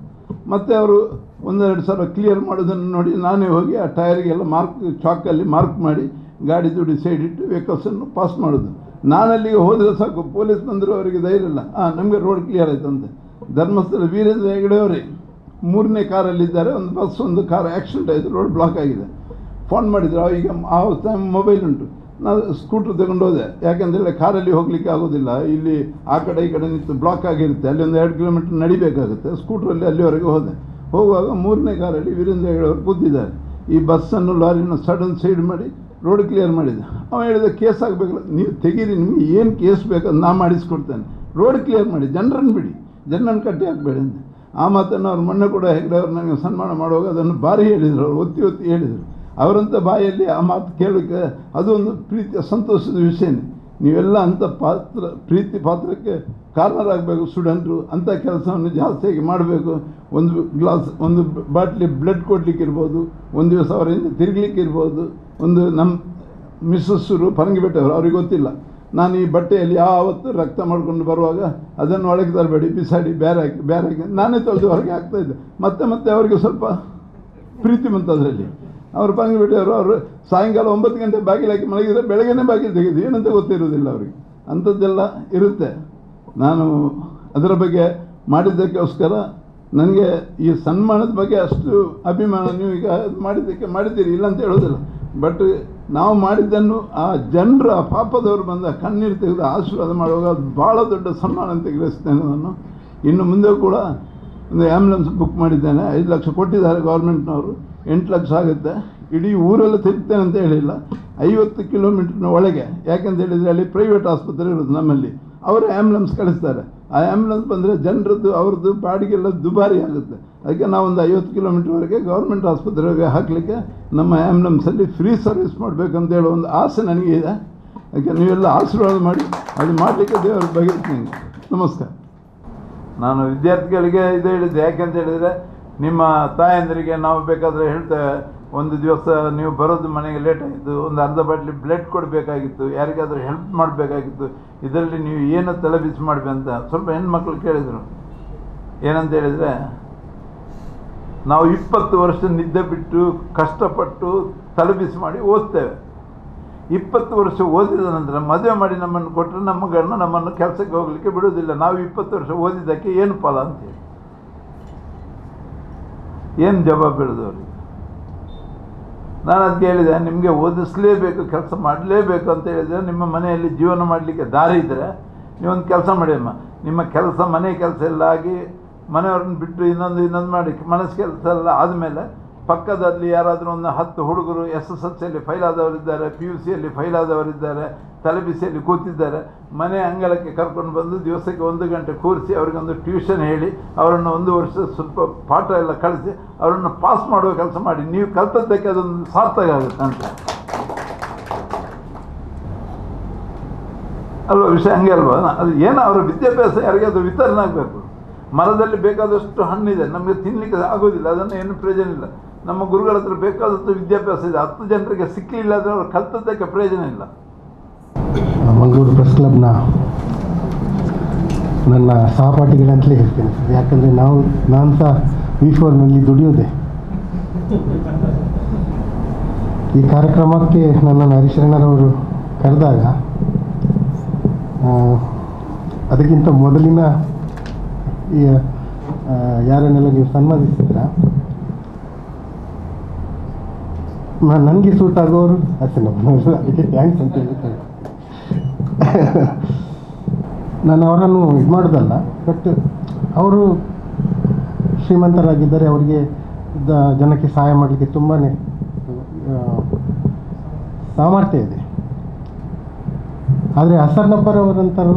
ಮತ್ತು ಅವರು ಒಂದೆರಡು ಸಲ ಕ್ಲಿಯರ್ ಮಾಡೋದನ್ನು ನೋಡಿ ನಾನೇ ಹೋಗಿ ಆ ಟೈರಿಗೆಲ್ಲ ಮಾರ್ಕ್ ಚಾಕಲ್ಲಿ ಮಾರ್ಕ್ ಮಾಡಿ ಗಾಡಿ ದುಡ್ಡು ಸೈಡ್ ಇಟ್ಟು ವೆಹಿಕಲ್ಸನ್ನು ಪಾಸ್ ಮಾಡೋದು ನಾನಲ್ಲಿಗೆ ಹೋದರೆ ಸಾಕು ಪೊಲೀಸ್ ಬಂದರೂ ಅವರಿಗೆ ಧೈರ್ಯ ಇಲ್ಲ ಹಾಂ ನಮಗೆ ರೋಡ್ ಕ್ಲಿಯರ್ ಆಯ್ತಂತೆ ಧರ್ಮಸ್ಥಳ ವೀರೇಂದ್ರ ಹೆಗಡೆ ಅವರೇ ಮೂರನೇ ಕಾರಲ್ಲಿದ್ದಾರೆ ಒಂದು ಬಸ್ ಒಂದು ಕಾರ್ ಆಕ್ಸಿಡೆಂಟ್ ಆಯಿತು ರೋಡ್ ಬ್ಲಾಕ್ ಆಗಿದೆ ಫೋನ್ ಮಾಡಿದ್ರು ಈಗ ಆ ಟೈಮ್ ಮೊಬೈಲ್ ಉಂಟು ನಾನು ಸ್ಕೂಟ್ರ್ ತಗೊಂಡು ಹೋದೆ ಯಾಕೆಂದರೆ ಕಾರಲ್ಲಿ ಹೋಗಲಿಕ್ಕೆ ಆಗೋದಿಲ್ಲ ಇಲ್ಲಿ ಆ ಕಡೆ ಈ ಕಡೆ ನಿಂತು ಬ್ಲಾಕ್ ಆಗಿರುತ್ತೆ ಅಲ್ಲಿ ಒಂದು ಎರಡು ಕಿಲೋಮೀಟ್ರ್ ನಡಿಬೇಕಾಗುತ್ತೆ ಸ್ಕೂಟ್ರಲ್ಲಿ ಅಲ್ಲಿವರೆಗೆ ಹೋದೆ ಹೋಗುವಾಗ ಮೂರನೇ ಕಾರಲ್ಲಿ ವೀರೇಂದ್ರ ಹೆಗಡೆ ಅವರು ಕೂತಿದ್ದಾರೆ ಈ ಬಸ್ಸನ್ನು ಲಾರಿನ ಸಡನ್ ಸೈಡ್ ಮಾಡಿ ರೋಡ್ ಕ್ಲಿಯರ್ ಮಾಡಿದೆ ಅವ ಹೇಳಿದ ಕೇಸ್ ಆಗಬೇಕಲ್ಲ ನೀವು ತೆಗೀರಿ ನಿಮಗೆ ಏನು ಕೇಸ್ ಬೇಕಂತ ನಾ ಮಾಡಿಸ್ಕೊಡ್ತೇನೆ ರೋಡ್ ಕ್ಲಿಯರ್ ಮಾಡಿ ಜನರನ್ನು ಬಿಡಿ ಜನರನ್ನು ಕಟ್ಟಿ ಹಾಕಬೇಡಿ ಅಂತ ಆ ಮಾತನ್ನು ಅವ್ರು ಮೊನ್ನೆ ಕೂಡ ಹೆಗಡೆ ಅವರು ನನಗೆ ಸನ್ಮಾನ ಮಾಡುವಾಗ ಅದನ್ನು ಭಾರಿ ಹೇಳಿದರು ಅವರು ಒತ್ತಿ ಒತ್ತಿ ಹೇಳಿದರು ಅವರಂಥ ಬಾಯಲ್ಲಿ ಆ ಮಾತು ಕೇಳೋಕ್ಕೆ ಅದೊಂದು ಪ್ರೀತಿಯ ಸಂತೋಷದ ವಿಷಯನೇ ನೀವೆಲ್ಲ ಅಂಥ ಪಾತ್ರ ಪ್ರೀತಿ ಪಾತ್ರಕ್ಕೆ ಕಾರಣರಾಗಬೇಕು ಸ್ಟೂಡೆಂಟ್ರು ಅಂಥ ಕೆಲಸವನ್ನು ಜಾಸ್ತಿಯಾಗಿ ಮಾಡಬೇಕು ಒಂದು ಗ್ಲಾಸ್ ಒಂದು ಬಾಟ್ಲಿ ಬ್ಲಡ್ ಕೊಡ್ಲಿಕ್ಕೆ ಇರ್ಬೋದು ಒಂದು ದಿವಸ ಅವರಿಂದ ತಿರುಗಲಿಕ್ಕೆ ಇರ್ಬೋದು ಒಂದು ನಮ್ಮ ಮಿಸ್ಸಸ್ಸರು ಪರಂಗಿಬೆಟ್ಟವರು ಅವ್ರಿಗೆ ಗೊತ್ತಿಲ್ಲ ನಾನು ಈ ಬಟ್ಟೆಯಲ್ಲಿ ಯಾವತ್ತು ರಕ್ತ ಮಾಡ್ಕೊಂಡು ಬರುವಾಗ ಅದನ್ನು ಒಳಗೆ ತರಬೇಡಿ ಬಿಸಾಡಿ ಬೇರೆ ಹಾಕಿ ಬೇರೆ ಹಾಕಿ ನಾನೇ ತೊಳೆದು ಹೊರಗೆ ಹಾಕ್ತಾಯಿದ್ದೆ ಮತ್ತೆ ಮತ್ತೆ ಅವರಿಗೆ ಸ್ವಲ್ಪ ಪ್ರೀತಿ ಬಂತು ಅದರಲ್ಲಿ ಅವರು ಪಂಗಿಬಿಟ್ಟಿಯವರು ಅವರು ಸಾಯಂಕಾಲ ಒಂಬತ್ತು ಗಂಟೆ ಬಾಗಿಲು ಹಾಕಿ ಮಲಗಿದ್ರೆ ಬೆಳಗ್ಗೆನೇ ಬಾಗಿಲು ತೆಗೆದು ಏನಂತ ಗೊತ್ತಿರೋದಿಲ್ಲ ಅವರಿಗೆ ಅಂಥದ್ದೆಲ್ಲ ಇರುತ್ತೆ ನಾನು ಅದರ ಬಗ್ಗೆ ಮಾಡಿದ್ದಕ್ಕೋಸ್ಕರ ನನಗೆ ಈ ಸನ್ಮಾನದ ಬಗ್ಗೆ ಅಷ್ಟು ಅಭಿಮಾನ ನೀವು ಈಗ ಮಾಡಿದ್ದಕ್ಕೆ ಮಾಡಿದ್ದೀರಿ ಇಲ್ಲ ಅಂತ ಹೇಳೋದಿಲ್ಲ ಬಟ್ ನಾವು ಮಾಡಿದ್ದನ್ನು ಆ ಜನರು ಆ ಪಾಪದವರು ಬಂದ ಕಣ್ಣೀರು ತೆಗೆದು ಆಶೀರ್ವಾದ ಮಾಡುವಾಗ ಅದು ಭಾಳ ದೊಡ್ಡ ಸನ್ಮಾನ ಅಂತ ಗ್ರಹಿಸ್ತೇನೆ ನಾನು ಇನ್ನು ಮುಂದೆ ಕೂಡ ಒಂದು ಆ್ಯಂಬುಲೆನ್ಸ್ ಬುಕ್ ಮಾಡಿದ್ದೇನೆ ಐದು ಲಕ್ಷ ಕೊಟ್ಟಿದ್ದಾರೆ ಗೌರ್ಮೆಂಟ್ನವರು ಎಂಟು ಲಕ್ಷ ಆಗುತ್ತೆ ಇಡೀ ಊರೆಲ್ಲ ತಿರುಗ್ತೇನೆ ಅಂತ ಹೇಳಿಲ್ಲ ಐವತ್ತು ಕಿಲೋಮೀಟ್ರ್ನ ಒಳಗೆ ಯಾಕಂತ ಹೇಳಿದರೆ ಅಲ್ಲಿ ಪ್ರೈವೇಟ್ ಆಸ್ಪತ್ರೆ ಇರೋದು ನಮ್ಮಲ್ಲಿ ಅವರು ಆ್ಯಂಬುಲೆನ್ಸ್ ಕಳಿಸ್ತಾರೆ ಆ ಆ್ಯಂಬುಲೆನ್ಸ್ ಬಂದರೆ ಜನರದ್ದು ಅವ್ರದ್ದು ಬಾಡಿಗೆಲ್ಲ ದುಬಾರಿ ಆಗುತ್ತೆ ಅದಕ್ಕೆ ನಾವೊಂದು ಐವತ್ತು ಕಿಲೋಮೀಟ್ರ್ವರೆಗೆ ಗೌರ್ಮೆಂಟ್ ಆಸ್ಪತ್ರೆಗೆ ಹಾಕಲಿಕ್ಕೆ ನಮ್ಮ ಆ್ಯಂಬುಲೆನ್ಸಲ್ಲಿ ಫ್ರೀ ಸರ್ವಿಸ್ ಮಾಡಬೇಕಂತ ಹೇಳೋ ಒಂದು ಆಸೆ ನನಗೆ ಇದೆ ಅದಕ್ಕೆ ನೀವೆಲ್ಲ ಆಶೀರ್ವಾದ ಮಾಡಿ ಅದು ಮಾಡಲಿಕ್ಕೆ ದೇವರು ಬಗೆಹರಿಸ್ತೀನಿ ನಮಸ್ಕಾರ ನಾನು ವಿದ್ಯಾರ್ಥಿಗಳಿಗೆ ಇದು ಹೇಳಿದ್ದೆ ಯಾಕೆಂತ ಹೇಳಿದರೆ ನಿಮ್ಮ ತಾಯಂದರಿಗೆ ನಾವು ಬೇಕಾದರೆ ಹೇಳ್ತೇವೆ ಒಂದು ದಿವಸ ನೀವು ಬರೋದು ಮನೆಗೆ ಲೇಟ್ ಆಯಿತು ಒಂದು ಅರ್ಧ ಬಾಟ್ಲಿ ಬ್ಲಡ್ ಕೊಡಬೇಕಾಗಿತ್ತು ಯಾರಿಗಾದರೂ ಹೆಲ್ಪ್ ಮಾಡಬೇಕಾಗಿತ್ತು ಇದರಲ್ಲಿ ನೀವು ಏನು ತಲೆಬಿಸಿ ಮಾಡಬೇಕು ಅಂತ ಸ್ವಲ್ಪ ಹೆಣ್ಮಕ್ಳು ಕೇಳಿದರು ಏನಂತ ಹೇಳಿದರೆ ನಾವು ಇಪ್ಪತ್ತು ವರ್ಷ ನಿದ್ದೆ ಬಿಟ್ಟು ಕಷ್ಟಪಟ್ಟು ತಲೆಬಿಸಿ ಮಾಡಿ ಓದ್ತೇವೆ ಇಪ್ಪತ್ತು ವರ್ಷ ಓದಿದ ನಂತರ ಮದುವೆ ಮಾಡಿ ನಮ್ಮನ್ನು ಕೊಟ್ಟರೆ ನಮ್ಮ ಗಂಡ ನಮ್ಮನ್ನು ಕೆಲಸಕ್ಕೆ ಹೋಗಲಿಕ್ಕೆ ಬಿಡೋದಿಲ್ಲ ನಾವು ಇಪ್ಪತ್ತು ವರ್ಷ ಓದಿದ್ದಕ್ಕೆ ಏನು ಫಲ ಅಂತೇಳಿ ಏನು ಜವಾಬ್ ಬೀಳೋದು ಅವ್ರಿಗೆ ನಾನು ಅದಕ್ಕೆ ಹೇಳಿದೆ ನಿಮಗೆ ಓದಿಸಲೇಬೇಕು ಕೆಲಸ ಮಾಡಲೇಬೇಕು ಅಂತ ಹೇಳಿದರೆ ನಿಮ್ಮ ಮನೆಯಲ್ಲಿ ಜೀವನ ಮಾಡಲಿಕ್ಕೆ ದಾರಿ ಇದ್ದರೆ ನೀವೊಂದು ಕೆಲಸ ಮಾಡಿ ಅಮ್ಮ ನಿಮ್ಮ ಕೆಲಸ ಮನೆ ಕೆಲಸ ಎಲ್ಲ ಆಗಿ ಮನೆಯವ್ರನ್ನ ಬಿಟ್ಟು ಇನ್ನೊಂದು ಇನ್ನೊಂದು ಮಾಡಿ ಮನಸ್ಸು ಕೆಲಸ ಎಲ್ಲ ಆದಮೇಲೆ ಪಕ್ಕದಲ್ಲಿ ಯಾರಾದರೂ ಒಂದು ಹತ್ತು ಹುಡುಗರು ಎಸ್ ಎಸ್ ಎಲ್ ಸಿಯಲ್ಲಿ ಫೈಲ್ ಆದವರಿದ್ದಾರೆ ಪಿ ಯು ಸಿಯಲ್ಲಿ ಫೈಲ್ ಆದವರಿದ್ದಾರೆ ತಲೆಬಿಸಿಯಲ್ಲಿ ಕೂತಿದ್ದಾರೆ ಮನೆ ಅಂಗಳಕ್ಕೆ ಕರ್ಕೊಂಡು ಬಂದು ದಿವಸಕ್ಕೆ ಒಂದು ಗಂಟೆ ಕೂರಿಸಿ ಅವರಿಗೊಂದು ಟ್ಯೂಷನ್ ಹೇಳಿ ಅವರನ್ನು ಒಂದು ವರ್ಷ ಸ್ವಲ್ಪ ಪಾಠ ಎಲ್ಲ ಕಳಿಸಿ ಅವರನ್ನು ಪಾಸ್ ಮಾಡುವ ಕೆಲಸ ಮಾಡಿ ನೀವು ಕಲ್ತದ್ದಕ್ಕೆ ಅದೊಂದು ಸಾರ್ಥಕ ಆಗುತ್ತೆ ಅಂತ ಅಲ್ವಾ ವಿಷಯ ಹಂಗೆ ಅಲ್ವಾ ಅದು ಏನು ಅವರ ವಿದ್ಯಾಭ್ಯಾಸ ಯಾರಿಗೆ ಅದು ವಿತರಣೆ ಆಗಬೇಕು ಮರದಲ್ಲಿ ಬೇಕಾದಷ್ಟು ಹಣ್ಣಿದೆ ನಮಗೆ ತಿನ್ನಲಿಕ್ಕೆ ಆಗೋದಿಲ್ಲ ಅದನ್ನು ಏನು ಪ್ರಯೋಜನ ಇಲ್ಲ ನಮ್ಮ ಗುರುಗಳ ಹತ್ರ ಬೇಕಾದಷ್ಟು ವಿದ್ಯಾಭ್ಯಾಸ ಇದೆ ಹತ್ತು ಜನರಿಗೆ ಸಿಕ್ಕಲಿಲ್ಲ ಅಂದರೆ ಅವ್ರು ಕಲ್ತದ್ದಕ್ಕೆ ಪ್ರಯೋಜನ ಇಲ್ಲ ಮಂಗಳೂರು ಪ್ರೆಸ್ ಕ್ಲಬ್ನ ನನ್ನ ಸಹಪಾಠಿಗಳಂತಲೇ ಹೇಳ್ತೇನೆ ಸರ್ ಯಾಕಂದರೆ ನಾವು ನಾನು ಸಹ ವಿ ಫೋರ್ನಲ್ಲಿ ದುಡಿಯೋದೆ ಈ ಕಾರ್ಯಕ್ರಮಕ್ಕೆ ನನ್ನನ್ನು ಹರಿಶರಣರವರು ಕರೆದಾಗ ಆ, ಅದಕ್ಕಿಂತ ಮೊದಲಿನ ಈ ಆ, ಯಾರನ್ನೆಲ್ಲ ನೀವು ಸನ್ಮಾನಿಸಿದ್ರ ನನಗೆ ಸೂಟ್ ಆಗೋರು ಅಷ್ಟೇ ನಮ್ಮವರು ಅದಕ್ಕೆ ಥ್ಯಾಂಕ್ಸ್ ಅಂತ ಹೇಳ್ತಾರೆ ನಾನು ಅವರನ್ನು ಇದು ಮಾಡೋದಲ್ಲ ಬಟ್ ಅವರು ಶ್ರೀಮಂತರಾಗಿದ್ದರೆ ಅವರಿಗೆ ದ- ಜನಕ್ಕೆ ಸಹಾಯ ಮಾಡಲಿಕ್ಕೆ ತುಂಬಾ ಸಾಮರ್ಥ್ಯ ಇದೆ ಆದರೆ ಅಸರ್ನಪ್ಪರವರಂತರು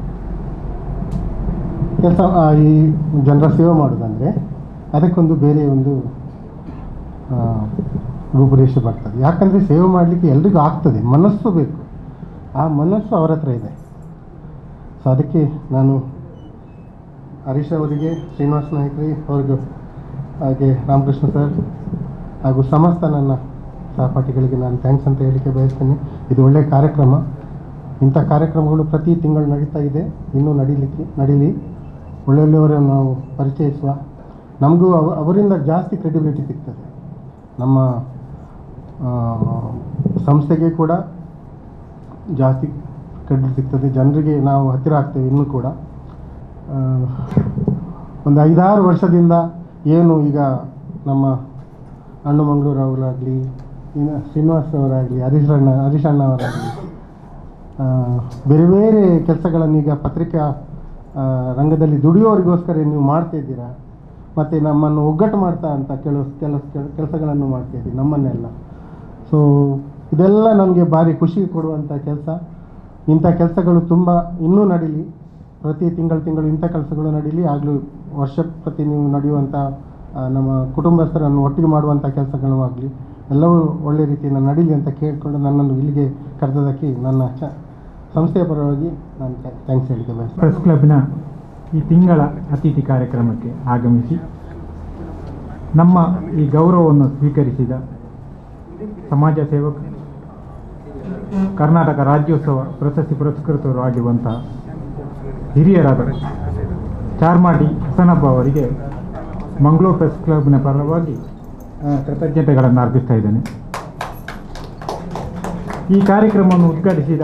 ಕೆಲಸ ಈ ಜನರ ಸೇವೆ ಮಾಡೋದಂದರೆ ಅದಕ್ಕೊಂದು ಬೇರೆ ಒಂದು ಆ, ರೂಪುರೇಷೆ ಬರ್ತದೆ ಯಾಕಂದರೆ ಸೇವೆ ಮಾಡಲಿಕ್ಕೆ ಎಲ್ರಿಗೂ ಆಗ್ತದೆ ಮನಸ್ಸು ಬೇಕು ಆ ಮನಸ್ಸು ಅವರ ಹತ್ರ ಇದೆ ಸೊ ಅದಕ್ಕೆ ನಾನು ಹರೀಶ್ ಅವರಿಗೆ ಶ್ರೀನಿವಾಸ ನಾಯ್ಕರಿ ಅವ್ರಿಗೂ ಹಾಗೆ ರಾಮಕೃಷ್ಣ ಸರ್ ಹಾಗೂ ಸಮಸ್ತ ನನ್ನ ಸಹಪಾಠಿಗಳಿಗೆ ನಾನು ಥ್ಯಾಂಕ್ಸ್ ಅಂತ ಹೇಳಲಿಕ್ಕೆ ಬಯಸ್ತೇನೆ ಇದು ಒಳ್ಳೆಯ ಕಾರ್ಯಕ್ರಮ ಇಂಥ ಕಾರ್ಯಕ್ರಮಗಳು ಪ್ರತಿ ತಿಂಗಳು ನಡೀತಾ ಇದೆ ಇನ್ನೂ ನಡೀಲಿಕ್ಕೆ ನಡೀಲಿ ಒಳ್ಳೊಳ್ಳೆಯವರನ್ನು ನಾವು ಪರಿಚಯಿಸುವ ನಮಗೂ ಅವ ಅವರಿಂದ ಜಾಸ್ತಿ ಕ್ರೆಡಿಬಿಲಿಟಿ ಸಿಗ್ತದೆ ನಮ್ಮ ಆ, ಸಂಸ್ಥೆಗೆ ಕೂಡ ಜಾಸ್ತಿ ಕ್ರೆಡಿಟ್ ಸಿಗ್ತದೆ ಜನರಿಗೆ ನಾವು ಹತ್ತಿರ ಆಗ್ತೇವೆ ಇನ್ನೂ ಕೂಡ ಆ, ಒಂದು ಐದಾರು ವರ್ಷದಿಂದ ಏನು ಈಗ ನಮ್ಮ ಅಣ್ಣು ಮಂಗಳೂರು ಅವರಾಗಲಿ ಇನ್ನು ಶ್ರೀನಿವಾಸ್ ಅವರಾಗಲಿ ಹರೀಶ್ ಅಣ್ಣ ಹರೀಶ್ ಅಣ್ಣ ಅವರಾಗಲಿ ಆ, ಬೇರೆ ಬೇರೆ ಕೆಲಸಗಳನ್ನು ಈಗ ಪತ್ರಿಕಾ ಆ, ರಂಗದಲ್ಲಿ ದುಡಿಯೋರಿಗೋಸ್ಕರ ನೀವು ಮಾಡ್ತಾ ಇದ್ದೀರಾ ಮತ್ತು ನಮ್ಮನ್ನು ಒಗ್ಗಟ್ಟು ಮಾಡ್ತಾ ಅಂತ ಕೆಲವು ಕೆಲಸ ಕೆಲಸಗಳನ್ನು ಮಾಡ್ತಾ ಇದ್ದೀವಿ ನಮ್ಮನ್ನೆಲ್ಲ ಸೊ ಇದೆಲ್ಲ ನನಗೆ ಭಾರಿ ಖುಷಿ ಕೊಡುವಂಥ ಕೆಲಸ ಇಂಥ ಕೆಲಸಗಳು ತುಂಬ ಇನ್ನೂ ನಡೀಲಿ ಪ್ರತಿ ತಿಂಗಳು ತಿಂಗಳು ಇಂಥ ಕೆಲಸಗಳು ನಡೀಲಿ ಆಗಲೂ ವರ್ಷ ಪ್ರತಿ ನೀವು ನಡೆಯುವಂಥ ಆ, ನಮ್ಮ ಕುಟುಂಬಸ್ಥರನ್ನು ಒಟ್ಟಿಗೆ ಮಾಡುವಂಥ ಕೆಲಸಗಳು ಆಗಲಿ ಎಲ್ಲವೂ ಒಳ್ಳೆ ರೀತಿಯಿಂದ ನಡೀಲಿ ಅಂತ ಕೇಳಿಕೊಂಡು ನನ್ನನ್ನು ಇಲ್ಲಿಗೆ ಕರೆದದಕ್ಕೆ ನನ್ನ ಚ ಸಂಸ್ಥೆಯ ಪರವಾಗಿ ನಾನು ಥ್ಯಾಂಕ್ಸ್ ಹೇಳಿಕೆ ಬಯಸ್ತೇನೆ ಪ್ರೆಸ್ ಕ್ಲಬ್ನ ಈ ತಿಂಗಳ ಅತಿಥಿ ಕಾರ್ಯಕ್ರಮಕ್ಕೆ ಆಗಮಿಸಿ ನಮ್ಮ ಈ ಗೌರವವನ್ನು ಸ್ವೀಕರಿಸಿದ ಸಮಾಜ ಸೇವಕ ಕರ್ನಾಟಕ ರಾಜ್ಯೋತ್ಸವ ಪ್ರಶಸ್ತಿ ಪುರಸ್ಕೃತರು ಆಗಿರುವಂತಹ ಹಿರಿಯರಾದ ಚಾರ್ಮಾಡಿ ಹಸನಬ್ಬ ಅವರಿಗೆ ಮಂಗಳೂರು ಪ್ರೆಸ್ ಕ್ಲಬ್ನ ಪರವಾಗಿ ಆ, ಕೃತಜ್ಞತೆಗಳನ್ನು ಅರ್ಪಿಸ್ತಾ ಇದ್ದೇನೆ ಈ ಕಾರ್ಯಕ್ರಮವನ್ನು ಉದ್ಘಾಟಿಸಿದ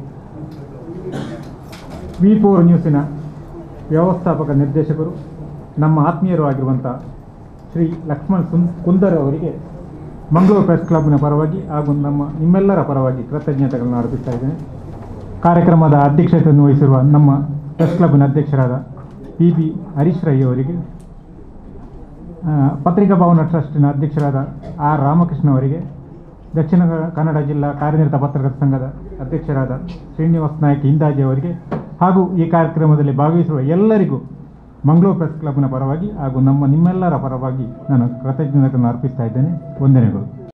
ವಿ ಫೋರ್ ನ್ಯೂಸಿನ ವ್ಯವಸ್ಥಾಪಕ ನಿರ್ದೇಶಕರು ನಮ್ಮ ಆತ್ಮೀಯರು ಆಗಿರುವಂಥ ಶ್ರೀ ಲಕ್ಷ್ಮಣ್ ಸುನ್ ಕುಂದರ್ ಅವರಿಗೆ ಮಂಗಳೂರು ಪ್ರೆಸ್ ಕ್ಲಬ್ನ ಪರವಾಗಿ ಹಾಗೂ ನಮ್ಮ ನಿಮ್ಮೆಲ್ಲರ ಪರವಾಗಿ ಕೃತಜ್ಞತೆಗಳನ್ನು ಅರ್ಪಿಸ್ತಾ ಇದ್ದೇನೆ ಕಾರ್ಯಕ್ರಮದ ಅಧ್ಯಕ್ಷತೆಯನ್ನು ವಹಿಸಿರುವ ನಮ್ಮ ಪ್ರೆಸ್ ಕ್ಲಬ್ನ ಅಧ್ಯಕ್ಷರಾದ ಪಿ ಬಿ ಹರೀಶ್ ರೈ ಅವರಿಗೆ ಆ, ಪತ್ರಿಕಾ ಭವನ ಟ್ರಸ್ಟಿನ ಅಧ್ಯಕ್ಷರಾದ ಆರ್ ರಾಮಕೃಷ್ಣ ಅವರಿಗೆ ದಕ್ಷಿಣ ಕನ್ನಡ ಜಿಲ್ಲಾ ಕಾರ್ಯನಿರತ ಪತ್ರಕರ್ತರ ಸಂಘದ ಅಧ್ಯಕ್ಷರಾದ ಶ್ರೀನಿವಾಸ್ ನಾಯ್ಕ ಹಿಂದಾಜಿ ಅವರಿಗೆ ಹಾಗೂ ಈ ಕಾರ್ಯಕ್ರಮದಲ್ಲಿ ಭಾಗವಹಿಸಿರುವ ಎಲ್ಲರಿಗೂ ಮಂಗಳೂರು ಪ್ರೆಸ್ ಕ್ಲಬ್ನ ಪರವಾಗಿ ಹಾಗೂ ನಮ್ಮ ನಿಮ್ಮೆಲ್ಲರ ಪರವಾಗಿ ನಾನು ಕೃತಜ್ಞತೆಗಳನ್ನು ಅರ್ಪಿಸ್ತಾ ಇದ್ದೇನೆ ವಂದನೆಗಳು